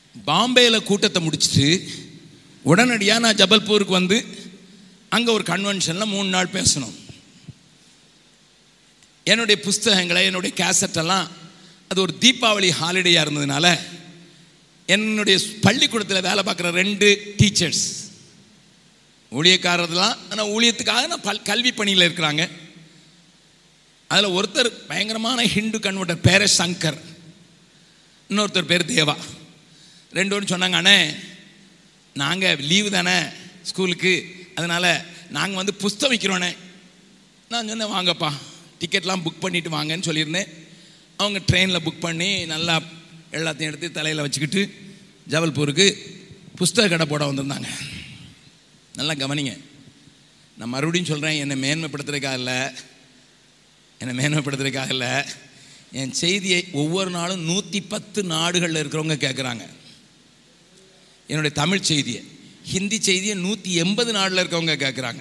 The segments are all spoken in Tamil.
பாம்பேயில் கூட்டத்தை முடிச்சுட்டு உடனடியாக நான் ஜபல்பூருக்கு வந்து அங்கே ஒரு கன்வென்ஷனில் மூணு நாள் பேசணும் என்னுடைய புஸ்தகங்களை என்னுடைய கேசட்டெல்லாம் அது ஒரு தீபாவளி ஹாலிடேயாக இருந்ததுனால என்னுடைய பள்ளிக்கூடத்தில் வேலை பார்க்குற ரெண்டு டீச்சர்ஸ் ஊழியக்காரர்லாம் ஆனால் ஊழியத்துக்காக நான் பல் கல்வி பணியில் இருக்கிறாங்க அதில் ஒருத்தர் பயங்கரமான ஹிந்து கன்வெர்டர் பேர சங்கர் இன்னொருத்தர் பேர் தேவா ரெண்டு பேரும் சொன்னாங்க அண்ணே நாங்கள் லீவு தானே ஸ்கூலுக்கு அதனால் நாங்கள் வந்து புஸ்தகம் விற்கிறோண்ணே நான் சொன்னேன் வாங்கப்பா டிக்கெட்லாம் புக் பண்ணிட்டு வாங்கன்னு சொல்லியிருந்தேன் அவங்க ட்ரெயினில் புக் பண்ணி நல்லா எல்லாத்தையும் எடுத்து தலையில் வச்சுக்கிட்டு ஜபல்பூருக்கு புஸ்தக கடை போட வந்திருந்தாங்க நல்லா கவனிங்க நான் மறுபடியும் சொல்கிறேன் என்னை மேன்மைப்படுத்துறதுக்காக இல்லை என்னை மேன்மைப்படுத்துறதுக்காக இல்லை என் செய்தியை ஒவ்வொரு நாளும் நூற்றி பத்து நாடுகளில் இருக்கிறவங்க கேட்குறாங்க என்னுடைய தமிழ் செய்தியை ஹிந்தி செய்தியை நூற்றி எண்பது நாட்டில் இருக்கவங்க கேட்குறாங்க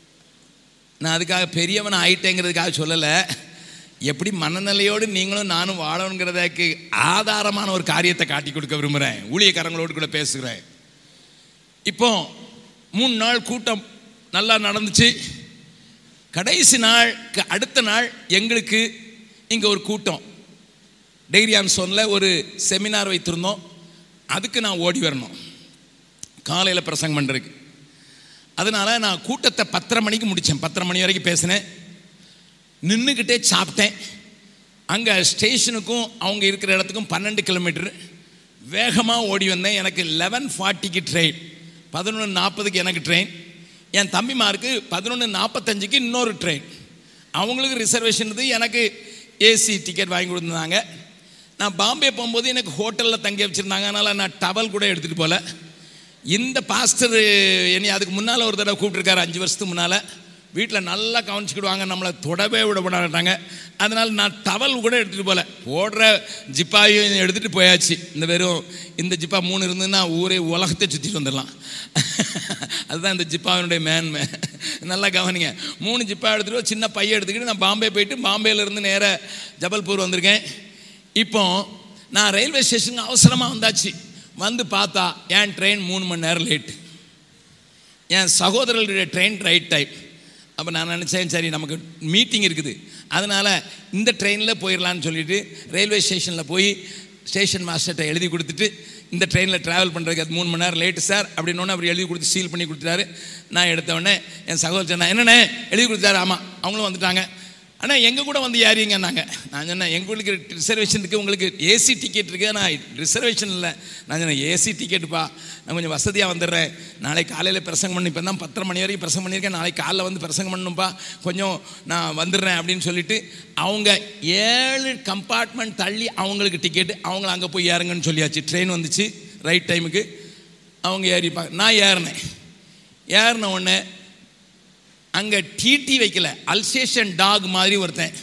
நான் அதுக்காக பெரியவன் ஆயிட்டேங்கிறதுக்காக சொல்லலை எப்படி மனநிலையோடு நீங்களும் நானும் வாழணுங்கிறதுக்கு ஆதாரமான ஒரு காரியத்தை காட்டி கொடுக்க விரும்புகிறேன் ஊழியக்காரங்களோடு கூட பேசுகிறேன் இப்போ மூணு நாள் கூட்டம் நல்லா நடந்துச்சு கடைசி நாள் க- அடுத்த நாள் எங்களுக்கு இங்கே ஒரு கூட்டம் டெய்ரியான் சொன்னில் ஒரு செமினார் வைத்திருந்தோம் அதுக்கு நான் ஓடி வரணும் காலையில் பிரசங்கம் பண்ணுறதுக்கு அதனால நான் கூட்டத்தை பத்தரை மணிக்கு முடித்தேன் பத்தரை மணி வரைக்கும் பேசினேன் நின்றுக்கிட்டே சாப்பிட்டேன் அங்கே ஸ்டேஷனுக்கும் அவங்க இருக்கிற இடத்துக்கும் பன்னெண்டு கிலோமீட்டர் வேகமாக ஓடி வந்தேன் எனக்கு லெவன் ஃபார்ட்டிக்கு ட்ரெயின் பதினொன்று நாற்பதுக்கு எனக்கு ட்ரெயின் என் தம்பிமாருக்கு பதினொன்று நாற்பத்தஞ்சுக்கு இன்னொரு ட்ரெயின் அவங்களுக்கு ரிசர்வேஷன் இருந்து எனக்கு ஏசி டிக்கெட் வாங்கி கொடுத்துருந்தாங்க நான் பாம்பே போகும்போது எனக்கு ஹோட்டலில் தங்கி வச்சுருந்தாங்க அதனால் நான் டவல் கூட எடுத்துகிட்டு போகல இந்த பாஸ்டர் என்னை அதுக்கு முன்னால் ஒரு தடவை கூப்பிட்டுருக்காரு அஞ்சு வருஷத்துக்கு முன்னால் வீட்டில் நல்லா கவனிச்சுக்கிடுவாங்க நம்மளை தொடவே விட மாட்டாங்க அதனால் நான் டவல் கூட எடுத்துகிட்டு போகல போடுற ஜிப்பாயும் எடுத்துகிட்டு போயாச்சு இந்த வெறும் இந்த ஜிப்பா மூணு இருந்ததுன்னா ஊரே உலகத்தை சுற்றிட்டு வந்துடலாம் அதுதான் இந்த ஜிப்பாவினுடைய மேன்மை நல்லா கவனிங்க மூணு ஜிப்பா எடுத்துகிட்டு ஒரு சின்ன பைய எடுத்துக்கிட்டு நான் பாம்பே போயிட்டு பாம்பேலேருந்து நேராக ஜபல்பூர் வந்திருக்கேன் இப்போ நான் ரயில்வே ஸ்டேஷனுக்கு அவசரமாக வந்தாச்சு வந்து பார்த்தா என் ட்ரெயின் மூணு மணி நேரம் லேட்டு என் சகோதரர்களுடைய ட்ரெயின் ரைட் டைம் அப்போ நான் நினச்சேன் சரி நமக்கு மீட்டிங் இருக்குது அதனால் இந்த ட்ரெயினில் போயிடலான்னு சொல்லிட்டு ரயில்வே ஸ்டேஷனில் போய் ஸ்டேஷன் மாஸ்டர்கிட்ட எழுதி கொடுத்துட்டு இந்த ட்ரெயினில் ட்ராவல் பண்ணுறதுக்கு அது மூணு மணி நேரம் லேட்டு சார் அப்படின்னு அவர் எழுதி கொடுத்து சீல் பண்ணி கொடுத்துட்டாரு நான் எடுத்த உடனே என் சகோதரர் சொன்னேன் என்னண்ணே எழுதி கொடுத்தாரு ஆமாம் அவங்களும் வந்துட்டாங்க ஆனால் எங்கள் கூட வந்து ஏறிங்கன்னாங்க நான் சொன்னேன் எங்களுக்கு ரிசர்வேஷன் இருக்குது உங்களுக்கு ஏசி டிக்கெட் இருக்குது நான் ரிசர்வேஷன் இல்லை நான் சொன்னேன் ஏசி டிக்கெட்டுப்பா நான் கொஞ்சம் வசதியாக வந்துடுறேன் நாளைக்கு காலையில் பிரசங்கம் பண்ணி இப்போ தான் பத்தரை மணி வரைக்கும் பிரசங்கம் பண்ணியிருக்கேன் நாளைக்கு காலைல வந்து பிரசங்கம் பண்ணணும்ப்பா கொஞ்சம் நான் வந்துடுறேன் அப்படின்னு சொல்லிட்டு அவங்க ஏழு கம்பார்ட்மெண்ட் தள்ளி அவங்களுக்கு டிக்கெட்டு அவங்கள அங்கே போய் ஏறுங்கன்னு சொல்லியாச்சு ட்ரெயின் வந்துச்சு ரைட் டைமுக்கு அவங்க ஏறிப்பாங்க நான் ஏறினேன் ஏறின உடனே அங்கே டிடி வைக்கல அல்சேஷன் டாக் மாதிரி ஒருத்தன்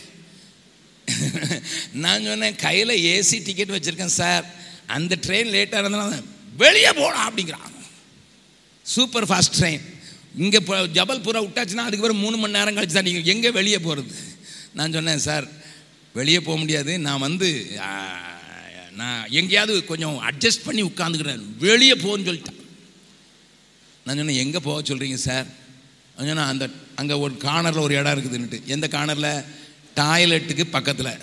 நான் சொன்னேன் கையில் ஏசி டிக்கெட் வச்சுருக்கேன் சார் அந்த ட்ரெயின் லேட்டாக இருந்தனால வெளியே போடா அப்படிங்கிறான் சூப்பர் ஃபாஸ்ட் ட்ரெயின் இங்கே இப்போ ஜபல்பூரா விட்டாச்சுன்னா அதுக்கு பிறகு மூணு மணி நேரம் கழிச்சு தான் நீங்கள் எங்கே வெளியே போகிறது நான் சொன்னேன் சார் வெளியே போக முடியாது நான் வந்து ஆ, நான் எங்கேயாவது கொஞ்சம் அட்ஜஸ்ட் பண்ணி உட்காந்துக்கிறேன் வெளியே போன்னு சொல்லிட்டான் நான் சொன்னேன் எங்கே போக சொல்கிறீங்க சார் அவன் சொன்னான் அந்த அங்கே ஒரு கார்னரில் ஒரு இடம் இருக்குதுன்னுட்டு எந்த கார்னரில் டாய்லெட்டுக்கு பக்கத்தில்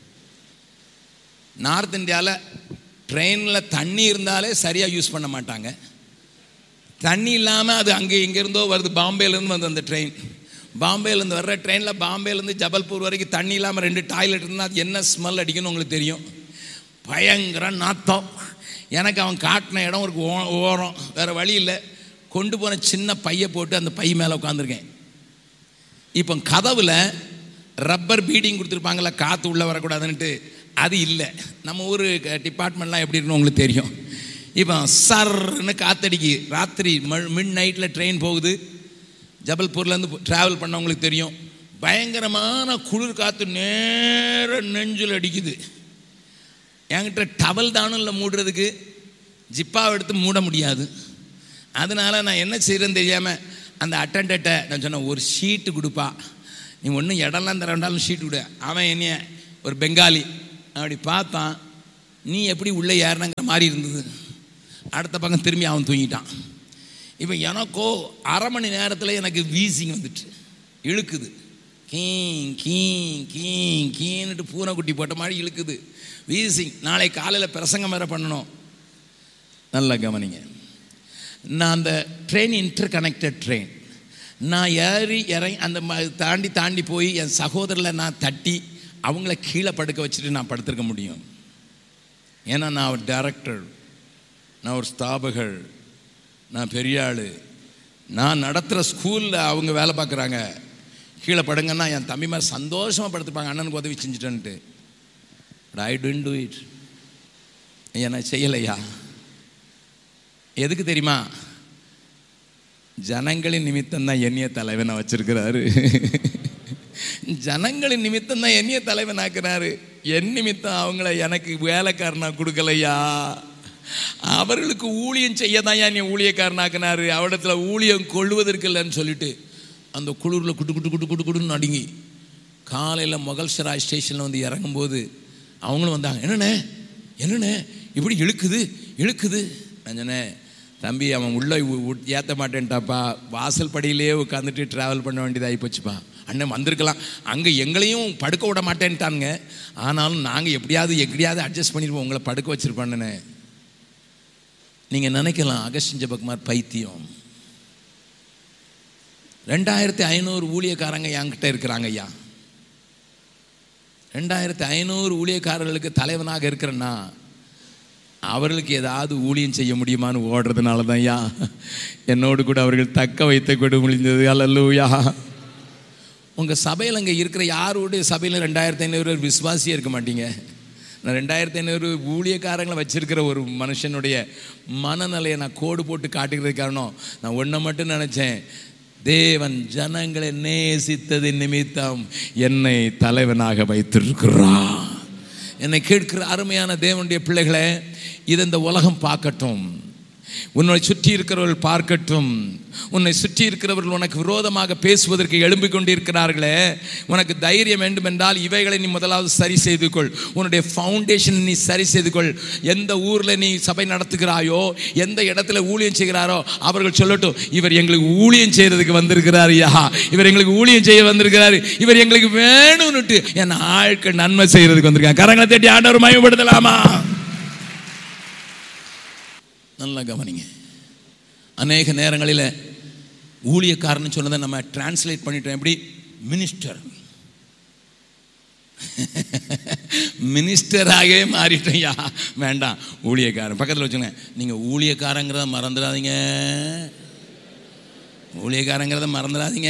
நார்த் இந்தியாவில் ட்ரெயினில் தண்ணி இருந்தாலே சரியாக யூஸ் பண்ண மாட்டாங்க தண்ணி இல்லாமல் அது அங்கே இங்கேருந்தோ வருது பாம்பேலேருந்து வந்து அந்த ட்ரெயின் பாம்பேலேருந்து வர்ற ட்ரெயினில் பாம்பேலேருந்து ஜபல்பூர் வரைக்கும் தண்ணி இல்லாமல் ரெண்டு டாய்லெட் இருந்தால் அது என்ன ஸ்மெல் அடிக்குன்னு உங்களுக்கு தெரியும் பயங்கர நாத்தம் எனக்கு அவன் காட்டின இடம் ஒரு ஓ- ஓரம் வேறு வழி இல்லை கொண்டு போன சின்ன பையை போட்டு அந்த பை மேலே உட்காந்துருக்கேன் இப்போ கதவில் ரப்பர் பீடிங் கொடுத்துருப்பாங்கல்ல காற்று உள்ளே வரக்கூடாதுன்ட்டு அது இல்லை நம்ம ஊர் டிபார்ட்மெண்ட்லாம் எப்படி இருக்குன்னு உங்களுக்கு தெரியும் இப்போ சர்ன்னு காத்தடிக்கு ராத்திரி மிட் நைட்டில் ட்ரெயின் போகுது ஜபல்பூர்லேருந்து ட்ராவல் பண்ணவங்களுக்கு தெரியும் பயங்கரமான குளிர் காற்று நேர நெஞ்சில் அடிக்குது என்கிட்ட டவல் தானும் இல்லை மூடுறதுக்கு ஜிப்பாவை எடுத்து மூட முடியாது அதனால நான் என்ன செய்கிறேன்னு தெரியாமல் அந்த அட்டன்டட்ட நான் சொன்னேன் ஒரு ஷீட்டு கொடுப்பா நீ ஒன்றும் இடம்லாம் தர வேண்டாலும் ஷீட்டு கொடு அவன் என்னைய ஒரு பெங்காலி அப்படி பார்த்தான் நீ எப்படி உள்ளே ஏறினங்கிற மாதிரி இருந்தது அடுத்த பக்கம் திரும்பி அவன் தூங்கிட்டான் இப்போ எனக்கோ அரை மணி நேரத்தில் எனக்கு வீசிங் வந்துட்டு இழுக்குது கீங் கீங் கீங் கீன்னுட்டு பூனைக்குட்டி போட்ட மாதிரி இழுக்குது வீசிங் நாளை காலையில் பிரசங்கம் வேறு பண்ணணும் நல்லா கவனிங்க நான் அந்த ட்ரெயின் இன்டர் கனெக்டட் ட்ரெயின் நான் ஏறி இறங்கி அந்த ம- தாண்டி தாண்டி போய் என் சகோதரில் நான் தட்டி அவங்கள கீழே படுக்க வச்சுட்டு நான் படுத்திருக்க முடியும் ஏன்னா நான் ஒரு டைரக்டர் நான் ஒரு ஸ்தாபகர் நான் பெரிய ஆள் நான் நடத்துகிற ஸ்கூலில் அவங்க வேலை பார்க்குறாங்க கீழே படுங்கன்னா என் தம்பி மாதிரி சந்தோஷமாக படுத்துப்பாங்க அண்ணனுக்கு உதவி செஞ்சுட்டேன்ட்டு ஐ டோன்ட் டூ இட் ஐயா நான் செய்யலையா எதுக்கு தெரியுமா ஜனங்களின் நிமித்தம் தான் என்னைய தலைவனை வச்சிருக்கிறாரு ஜனங்களின் நிமித்தம் தான் என்னைய தலைவனாக்குறாரு என் நிமித்தம் அவங்கள எனக்கு வேலைக்காரனா கொடுக்கலையா அவர்களுக்கு ஊழியம் செய்ய தான் என்னை ஊழியக்காரனாக்குனாரு அவடத்துல ஊழியம் கொள்வதற்கு இல்லைன்னு சொல்லிட்டு அந்த குளிரில் குட்டு குட்டு குட்டு குட்டு குட்டுன்னு நடுங்கி காலையில் முகல்சராய் ஸ்டேஷனில் வந்து இறங்கும்போது அவங்களும் வந்தாங்க என்னண்ணே என்னண்ணே இப்படி இழுக்குது இழுக்குது நான் சொன்னேன் தம்பி அவன் உள்ளே ஏற்ற மாட்டேன்ட்டாப்பா வாசல் படியிலே உட்காந்துட்டு ட்ராவல் பண்ண வேண்டியதாகி போச்சுப்பா அண்ணன் வந்திருக்கலாம் அங்கே எங்களையும் படுக்க விட மாட்டேன்ட்டானுங்க ஆனாலும் நாங்கள் எப்படியாவது எப்படியாவது அட்ஜஸ்ட் பண்ணிடுவோம் உங்களை படுக்க வச்சிருப்பானுன்னு நீங்கள் நினைக்கலாம் அகஸ்டின் ஜபக்குமார் பைத்தியம் ரெண்டாயிரத்தி ஐநூறு ஊழியக்காரங்க என்கிட்ட இருக்கிறாங்க ஐயா ரெண்டாயிரத்தி ஐநூறு ஊழியக்காரர்களுக்கு தலைவனாக இருக்கிறேன்னா அவர்களுக்கு ஏதாவது ஊழியம் செய்ய முடியுமான்னு ஓடுறதுனால தான் ஐயா என்னோடு கூட அவர்கள் தக்க வைத்து கொண்டு முடிந்தது அல்லூயா உங்கள் சபையில் அங்கே இருக்கிற யாரோடைய சபையில் ரெண்டாயிரத்தி ஐநூறு பேர் விசுவாசியே இருக்க மாட்டீங்க நான் ரெண்டாயிரத்தி ஐநூறு ஊழியக்காரங்களை வச்சிருக்கிற ஒரு மனுஷனுடைய மனநிலையை நான் கோடு போட்டு காட்டுகிறது காரணம் நான் ஒன்றை மட்டும் நினச்சேன் தேவன் ஜனங்களை நேசித்தது நிமித்தம் என்னை தலைவனாக வைத்திருக்கிறான் என்னை கேட்கிற அருமையான தேவனுடைய பிள்ளைகளே இதை இந்த உலகம் பார்க்கட்டும் உன்னை சுற்றி இருக்கிறவர்கள் பார்க்கட்டும் உன்னை சுற்றி இருக்கிறவர்கள் உனக்கு விரோதமாக பேசுவதற்கு எழும்பிக் கொண்டிருக்கிறார்களே உனக்கு தைரியம் வேண்டும் என்றால் இவைகளை நீ முதலாவது சரி செய்து கொள் உன்னுடைய ஃபவுண்டேஷன் நீ சரி செய்து கொள் எந்த ஊரில் நீ சபை நடத்துகிறாயோ எந்த இடத்துல ஊழியம் செய்கிறாரோ அவர்கள் சொல்லட்டும் இவர் எங்களுக்கு ஊழியம் செய்யறதுக்கு வந்திருக்கிறார் யா இவர் எங்களுக்கு ஊழியம் செய்ய வந்திருக்கிறாரு இவர் எங்களுக்கு வேணும்னுட்டு என் ஆட்கள் நன்மை செய்யறதுக்கு வந்திருக்காங்க கரங்களை தட்டி ஆண்டவர் மயப்படுத்தலாமா நல்லா கவனிங்க அநேக நேரங்களில் ஊழியக்காரன்னு சொன்னதை நம்ம டிரான்ஸ்லேட் பண்ணிட்டோம் எப்படி மினிஸ்டர் மினிஸ்டராகவே மாறிட்டோம் யா வேண்டாம் ஊழியக்காரன் பக்கத்தில் வச்சுங்க நீங்கள் ஊழியக்காரங்கிறத மறந்துடாதீங்க ஊழியக்காரங்கிறத மறந்துடாதீங்க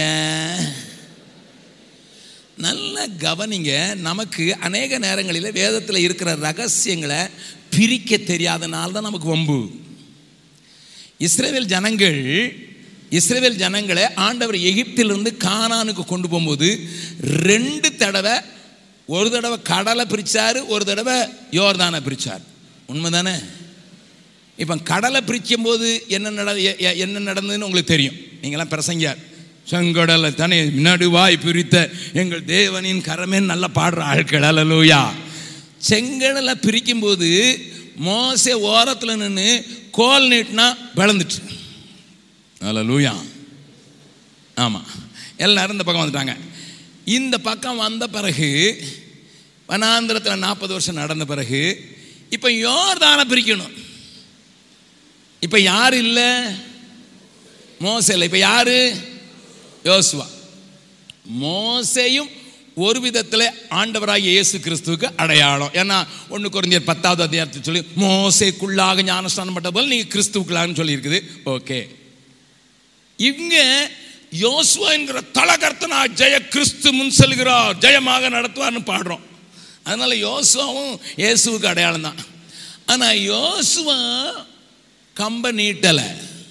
நல்ல கவனிங்க நமக்கு அநேக நேரங்களில் வேதத்தில் இருக்கிற ரகசியங்களை பிரிக்க தெரியாதனால தான் நமக்கு வம்பு இஸ்ரேல் ஜனங்கள் இஸ்ரேல் ஜனங்களை ஆண்டவர் எகிப்திலிருந்து கானானுக்கு கொண்டு போகும்போது ரெண்டு தடவை ஒரு தடவை கடலை பிரிச்சாரு ஒரு தடவை யோர்தானை பிரிச்சார் உண்மைதானே இப்போ கடலை பிரிக்கும் போது என்ன நட எ- எ- என்ன நடந்ததுன்னு உங்களுக்கு தெரியும் நீங்களாம் பிரசங்கியார் செங்கடலை தானே நடுவாய் பிரித்த எங்கள் தேவனின் கரமே நல்லா பாடுற ஆட்கள் அல்லலூயா செங்கடலை பிரிக்கும்போது மோசே ஓரத்தில் நின்று கோல் நீட்டினா விளந்துட்டு அல்லலூயா ஆமாம் எல்லாரும் இந்த பக்கம் வந்துட்டாங்க இந்த பக்கம் வந்த பிறகு வனாந்திரத்தில் நாற்பது வருஷம் நடந்த பிறகு இப்போ யோர்தானை பிரிக்கணும் இப்போ யார் இல்லை மோசே இல்லை இப்போ யாரு யோசுவா மோசேயும் ஒரு விதத்தில் ஆண்டவராகிய இயேசு கிறிஸ்துவுக்கு அடையாளம் ஏன்னா ஒன்று குறைஞ்சர் பத்தாவது அதிகாரத்தை சொல்லி மோசேக்குள்ளாக ஞானஸ்தானம் பட்ட போல் நீங்கள் கிறிஸ்துவுக்குள்ளான்னு சொல்லியிருக்குது ஓகே இங்க யோசுவா என்கிற தலகர்த்தனா ஜெய கிறிஸ்து முன் செல்கிறார் ஜெயமாக நடத்துவார்னு பாடுறோம் அதனால யோசுவாவும் இயேசுவுக்கு அடையாளம் தான் ஆனால் யோசுவா கம்ப நீட்டலை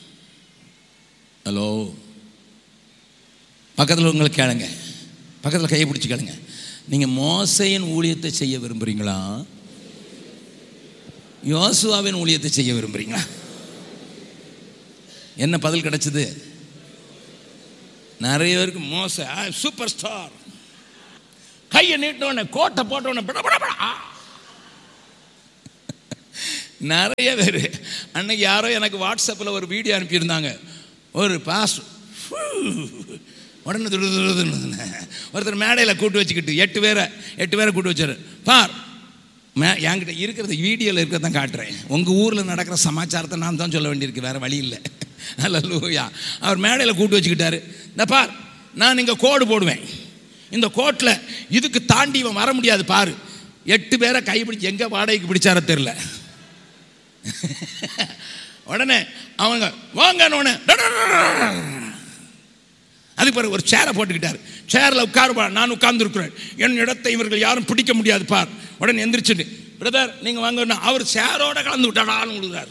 ஹலோ பக்கத்தில் உங்களுக்கு கேளுங்க பக்கத்தில் கையை பிடிச்சி கேளுங்க நீங்கள் மோசையின் ஊழியத்தை செய்ய விரும்புகிறீங்களா யோசுவாவின் ஊழியத்தை செய்ய விரும்புகிறீங்களா என்ன பதில் கிடைச்சது நிறைய பேருக்கு மோச சூப்பர் ஸ்டார் கையை நீட்டவன கோட்டை போட்டவன பட பட பட. ஆ. நிறைய பேர் அன்னைக்கு யாரோ எனக்கு வாட்ஸ்அப்பில் ஒரு வீடியோ அனுப்பியிருந்தாங்க ஒரு பாஸ் உடனே துரு துரு துருன்னு. ஒருத்தர் மேடையில் கூட்டு வச்சுக்கிட்டு எட்டு பேரை எட்டு பேரை கூட்டு வச்சாரு பார் மே என்கிட்ட இருக்கிறது வீடியோவில் இருக்கிறத தான் காட்டுறேன் உங்கள் ஊரில் நடக்கிற சமாச்சாரத்தை நான் தான் சொல்ல வேண்டியிருக்கு வேறு வழி இல்லை அல்லூயா அவர் மேடையில் கூட்டு வச்சுக்கிட்டாரு இந்த பார் நான் இங்கே கோடு போடுவேன் இந்த கோட்டில் இதுக்கு தாண்டி இவன் வர முடியாது பாரு எட்டு பேரை கைப்பிடிச்சு எங்கே வாடகைக்கு பிடிச்சாரோ தெரில உடனே அவங்க வாங்கன்னு அதுக்கு பிறகு ஒரு சேரை போட்டுக்கிட்டார் சேரில் உட்காருப்பா நான் உட்கார்ந்துருக்கிறேன் என் இடத்தை இவர்கள் யாரும் பிடிக்க முடியாது பார் உடனே எந்திரிச்சுட்டு பிரதர் நீங்கள் வாங்க அவர் சேரோட கலந்து விட்டாடான்னு விடுறார்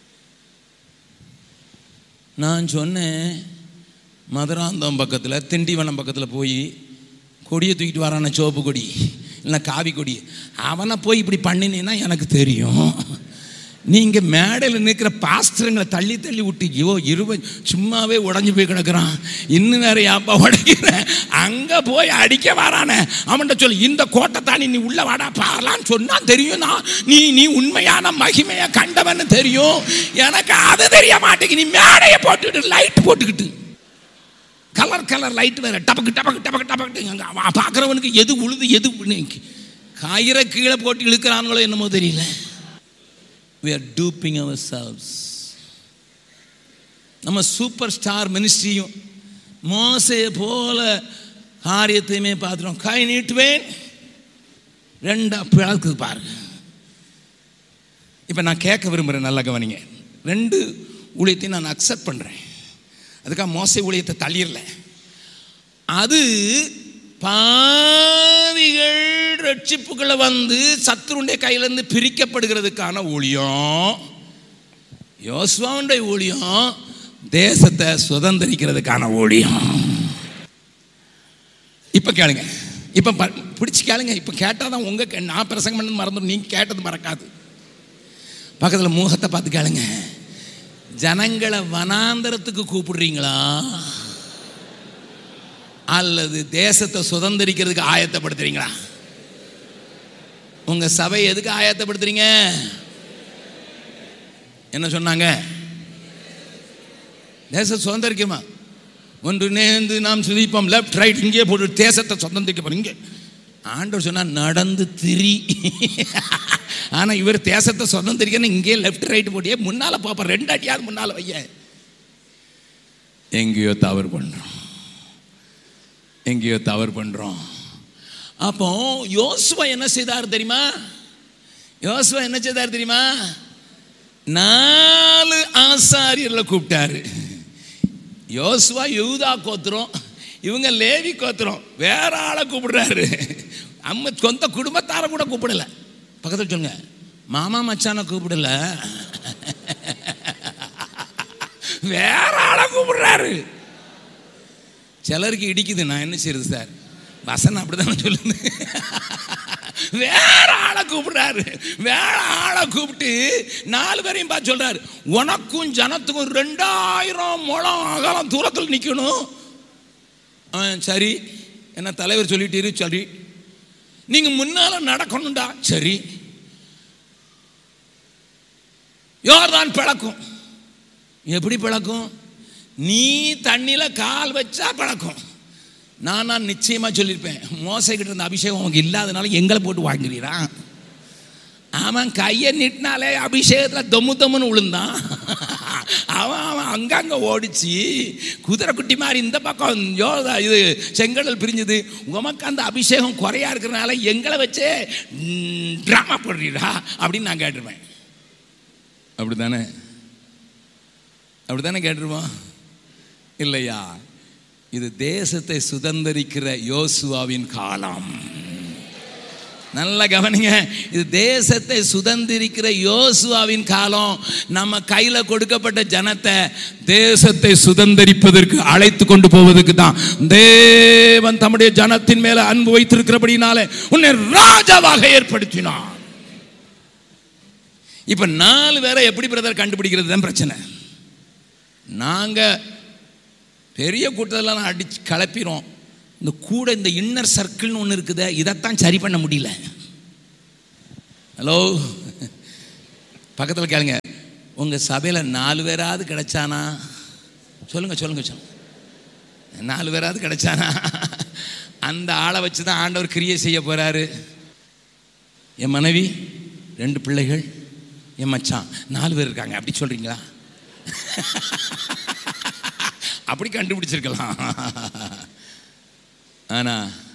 நான் சொன்னேன் மதுராந்தம் பக்கத்தில் திண்டிவனம் பக்கத்தில் போய் கொடியை தூக்கிட்டு வரான சிவப்பு கொடி இல்லை காவி கொடி அவனை போய் இப்படி பண்ணினீன்னா எனக்கு தெரியும் நீங்கள் மேடையில் நிற்கிற பாஸ்டருங்களை தள்ளி தள்ளி விட்டு ஐயோ இருவ சும்மாவே உடஞ்சி போய் கிடக்குறான் இன்னும் வேற யாப்பா உடைக்கிறேன் அங்கே போய் அடிக்க வரானே அவன்கிட்ட சொல்லு இந்த கோட்டை தாண்டி நீ உள்ள வாடா பாரலான்னு சொன்னா தெரியும் நான் நீ நீ உண்மையான மகிமையை கண்டவன்னு தெரியும் எனக்கு அது தெரிய மாட்டேங்குது நீ மேடையை போட்டுக்கிட்டு லைட் போட்டுக்கிட்டு கலர் கலர் லைட் வேற டபக்கு டபக்கு டபக்கு டபக்கு அவன் பார்க்குறவனுக்கு எது உழுது எது உண்ணு- கயிறை கீழே போட்டு இழுக்கிறானுங்களோ என்னமோ தெரியல we are duping ourselves நம்ம சூப்பர் ஸ்டார் மினிஸ்ட்ரியும் மோசையை போல காரியத்தையுமே பார்த்துட்டோம் கை நீட்டுவேன் ரெண்டா பிளக்குது பாருங்க இப்போ நான் கேட்க விரும்புகிறேன் நல்லா கவனிங்க ரெண்டு ஊழியத்தையும் நான் அக்செப்ட் பண்ணுறேன் அதுக்காக மோசை ஊழியத்தை தள்ளிடல அது பாவிகள் ரட்சிப்புகளை வந்து சத்துருடைய கையிலேருந்து பிரிக்கப்படுகிறதுக்கான ஊழியம் யோசுவாவுடைய ஊழியம் தேசத்தை சுதந்திரிக்கிறதுக்கான ஊழியம் இப்போ கேளுங்க இப்போ ப- பிடிச்சு கேளுங்க இப்போ கேட்டால் தான் உங்கள் நான் பிரசங்கம் பண்ணது மறந்துடும் நீங்கள் கேட்டது மறக்காது பக்கத்தில் மூகத்தை பார்த்து கேளுங்க ஜனங்களை வனாந்தரத்துக்கு கூப்பிடுறீங்களா அல்லது தேசத்தை சுதந்திரிக்கிறதுக்கு ஆயத்தப்படுத்துறீங்களா உங்க சபை எதுக்கு ஆயத்தப்படுத்துறீங்க என்ன சொன்னாங்க தேச சுதந்திரிக்குமா ஒன்று நேர்ந்து நாம் சுதிப்போம் லெஃப்ட் ரைட் இங்கே போட்டு தேசத்தை சுதந்திரிக்க போறோம் இங்கே ஆண்டவர் சொன்னா நடந்து திரி ஆனா இவர் தேசத்தை சுதந்திரிக்கணும் இங்கே லெஃப்ட் ரைட் போட்டியே முன்னால பார்ப்போம் ரெண்டு அடியாவது முன்னால வைய எங்கேயோ தவறு பண்றோம் எங்கேயோ தவறு பண்றோம் அப்போ யோசுவா என்ன செய்தார் தெரியுமா யோசுவா என்ன செய்தார் தெரியுமா நாலு ஆசாரியர்களை கூப்பிட்டாரு யோசுவா யூதா கோத்திரம் இவங்க லேவி கோத்திரம் வேற ஆளை கூப்பிடுறாரு நம்ம சொந்த குடும்பத்தார கூட கூப்பிடல பக்கத்தில் சொல்லுங்க மாமா மச்சானை கூப்பிடல வேற ஆளை கூப்பிடுறாரு சிலருக்கு இடிக்குது நான் என்ன செய்யறது சார் வசனம் அப்படிதானே சொல்லுது வேற ஆளை கூப்பிடுறாரு வேற ஆளை கூப்பிட்டு நாலு பேரையும் பார்த்து சொல்றாரு உனக்கும் ஜனத்துக்கும் ரெண்டாயிரம் முழம் அகலம் தூரத்தில் நிற்கணும் அவன் சரி என்ன தலைவர் சொல்லிட்டீரு சரி நீங்க முன்னால நடக்கணும்டா சரி யோர்தான் பிளக்கும் எப்படி பிளக்கும் நீ தண்ணியில கால் வச்சா பிளக்கும் நான் நான் நிச்சயமா சொல்லியிருப்பேன் மோசைக்கிட்ட இருந்த அபிஷேகம் உனக்கு இல்லாதனால எங்களை போட்டு வாங்குறீரான் அவன் கையை நீட்டினாலே அபிஷேகத்தில் தொம்மு தொம்முன்னு விழுந்தான் அவன் அவன் அங்கங்கே ஓடிச்சு குதிரை குட்டி மாதிரி இந்த பக்கம் யோதா இது செங்கடல் பிரிஞ்சுது உமக்கு அந்த அபிஷேகம் குறையா இருக்கிறனால எங்களை வச்சே ட்ராமா போடுறீடா அப்படின்னு நான் கேட்டுருவேன் அப்படிதானே அப்படிதானே கேட்டுருவோம் இல்லையா இது தேசத்தை சுதந்திரிக்கிற யோசுவாவின் காலம் நல்லா கவனிங்க இது தேசத்தை சுதந்திரிக்கிற யோசுவாவின் காலம் நம்ம கையில கொடுக்கப்பட்ட ஜனத்தை தேசத்தை சுதந்திரிப்பதற்கு அழைத்து கொண்டு போவதற்கு தான் தேவன் தம்முடைய ஜனத்தின் மேல அன்பு வைத்திருக்கிறபடினால உன்னை ராஜாவாக ஏற்படுத்தினான் இப்ப நாலு பேரை எப்படி பிரதர் கண்டுபிடிக்கிறது தான் பிரச்சனை நாங்க பெரிய கூட்டத்தெல்லாம் அடிச்சு கலப்பிரும் இந்த கூட இந்த இன்னர் சர்க்கிள்னு ஒன்று இருக்குதே இதைத்தான் சரி பண்ண முடியல ஹலோ பக்கத்தில் கேளுங்க உங்கள் சபையில் நாலு பேராவது கிடைச்சானா சொல்லுங்க சொல்லுங்க சொல்லுங்க நாலு பேராவது கிடைச்சானா அந்த ஆளை வச்சு தான் ஆண்டவர் கிரியை செய்ய போகிறாரு என் மனைவி ரெண்டு பிள்ளைகள் என் மச்சான் நாலு பேர் இருக்காங்க அப்படி சொல்கிறீங்களா அப்படி கண்டுபிடிச்சிருக்கலாம் ஆனா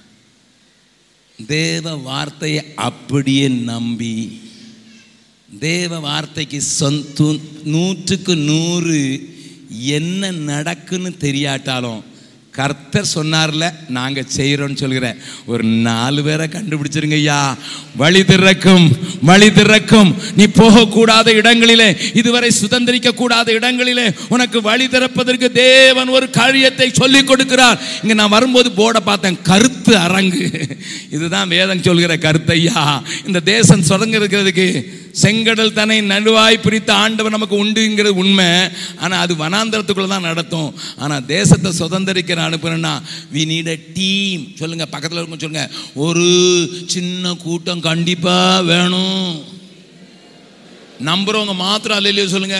தேவ வார்த்தையை அப்படியே நம்பி தேவ வார்த்தைக்கு சொந்த நூற்றுக்கு நூறு என்ன நடக்குன்னு தெரியாட்டாலும் கர்த்தர் சொன்னார்ல நாங்க செய்யறோம்னு சொல்கிறேன் ஒரு நாலு பேரை கண்டுபிடிச்சிருங்க ஐயா வழி திறக்கும் வழி திறக்கும் நீ போகக்கூடாத இடங்களிலே இதுவரை சுதந்திரிக்க கூடாத இடங்களிலே உனக்கு வழி திறப்பதற்கு தேவன் ஒரு காரியத்தை சொல்லி கொடுக்கிறார் இங்க நான் வரும்போது போர்டை பார்த்தேன் கருத்து அரங்கு இதுதான் வேதம் சொல்கிற கருத்தையா இந்த தேசம் தொடங்கிறதுக்கு செங்கடல் தன்னை நடுவாய் பிரித்த ஆண்டவர் நமக்கு உண்டுங்கிறது உண்மை ஆனால் அது வனாந்தரத்துக்குள்ள தான் நடத்தும் ஆனால் தேசத்தை சுதந்திரிக்கிற அனுப்புறேன்னா வி நீட் அ டீம் சொல்லுங்க பக்கத்தில் இருக்கும் சொல்லுங்க ஒரு சின்ன கூட்டம் கண்டிப்பா வேணும் நம்புறவங்க மாத்திரம் அல்லையோ சொல்லுங்க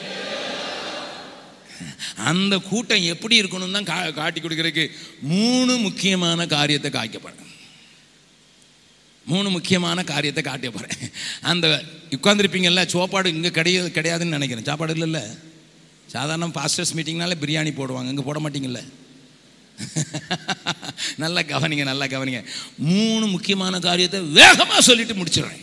அந்த கூட்டம் எப்படி இருக்கணும் தான் கா காட்டி கொடுக்கறதுக்கு மூணு முக்கியமான காரியத்தை காய்க்கப்படுறேன் மூணு முக்கியமான காரியத்தை காட்ட போகிறேன் அந்த உட்காந்துருப்பீங்கல்ல சோப்பாடு இங்கே கிடையாது கிடையாதுன்னு நினைக்கிறேன் சாப்பாடு இல்லைல்ல சாதாரண பாஸ்டர்ஸ் மீட்டிங்னால பிரியாணி போடுவாங்க இங்கே போட மாட்டீங்கல்ல நல்லா கவனிங்க நல்லா கவனிங்க மூணு முக்கியமான காரியத்தை வேகமாக சொல்லிட்டு முடிச்சிடுறேன்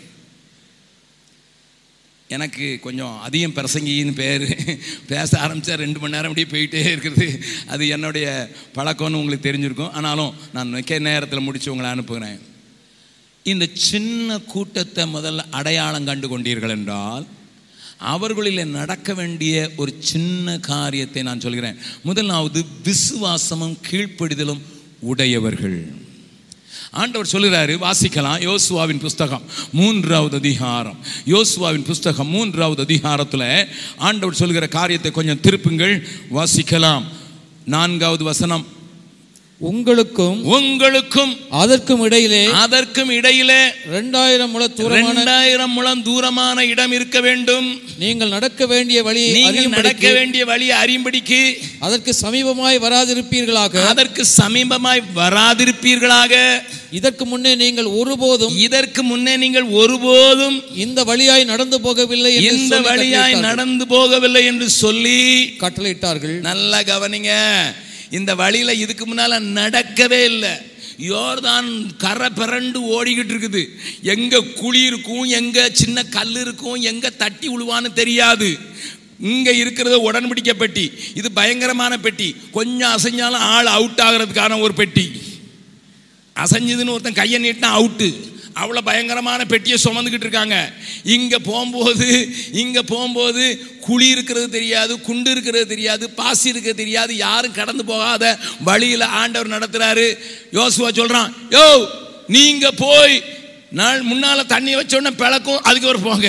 எனக்கு கொஞ்சம் அதிகம் பிரசங்கின்னு பேர் பேச ஆரம்பித்தா ரெண்டு மணி நேரம் அப்படியே போயிட்டே இருக்கிறது அது என்னுடைய பழக்கம்னு உங்களுக்கு தெரிஞ்சிருக்கும் ஆனாலும் நான் மிக்க நேரத்தில் முடித்து உங்களை அனுப்புகிறேன் இந்த சின்ன கூட்டத்தை முதல்ல அடையாளம் கண்டு கொண்டீர்கள் என்றால் அவர்களில் நடக்க வேண்டிய ஒரு சின்ன காரியத்தை நான் சொல்கிறேன் முதலாவது விசுவாசமும் கீழ்ப்படிதலும் உடையவர்கள் ஆண்டவர் சொல்லுறாரு வாசிக்கலாம் யோசுவாவின் புஸ்தகம் மூன்றாவது அதிகாரம் யோசுவாவின் புஸ்தகம் மூன்றாவது அதிகாரத்தில் ஆண்டவர் சொல்கிற காரியத்தை கொஞ்சம் திருப்புங்கள் வாசிக்கலாம் நான்காவது வசனம் உங்களுக்கும் உங்களுக்கும் அதற்கும் இடையிலே அதற்கும் இடையிலே இரண்டாயிரம் முழ தூரமான இரண்டாயிரம் முழம் தூரமான இடம் இருக்க வேண்டும் நீங்கள் நடக்க வேண்டிய வழியை நீங்கள் அறியும்படிக்கு நடக்க வேண்டிய வழியை அறியும்படிக்கு அதற்கு சமீபமாய் வராதிருப்பீர்களாக அதற்கு சமீபமாய் வராதிருப்பீர்களாக இதற்கு முன்னே நீங்கள் ஒருபோதும் இதற்கு முன்னே நீங்கள் ஒருபோதும் இந்த வழியாய் நடந்து போகவில்லை என்று இந்த சொல்லி வழியாய் கட்டளையிட்டார்கள். நடந்து போகவில்லை என்று சொல்லி கட்டளையிட்டார்கள் நல்லா கவனிங்க இந்த வழியில இதுக்கு முன்னால நடக்கவே இல்லை யோர்தான் கரை பிறண்டு ஓடிக்கிட்டு இருக்குது எங்க குழி இருக்கும் எங்க சின்ன கல் இருக்கும் எங்க தட்டி உழுவான்னு தெரியாது இங்க இருக்கிறது உடன்படிக்கை பெட்டி இது பயங்கரமான பெட்டி கொஞ்சம் அசைஞ்சாலும் ஆள் அவுட் ஆகிறதுக்கான ஒரு பெட்டி அசைஞ்சதுன்னு ஒருத்தன் கையை நீட்டினா அவுட்டு அவ்வளோ பயங்கரமான பெட்டியை சுமந்துக்கிட்டு இருக்காங்க இங்கே போகும்போது இங்கே போகும்போது குழி இருக்கிறது தெரியாது குண்டு இருக்கிறது தெரியாது பாசி இருக்கிறது தெரியாது யாரும் கடந்து போகாத வழியில் ஆண்டவர் நடத்துகிறாரு யோசுவா சொல்கிறான் யோ நீங்கள் போய் நாள் முன்னால் தண்ணி வச்ச உடனே பிளக்கும் அதுக்கு ஒரு போங்க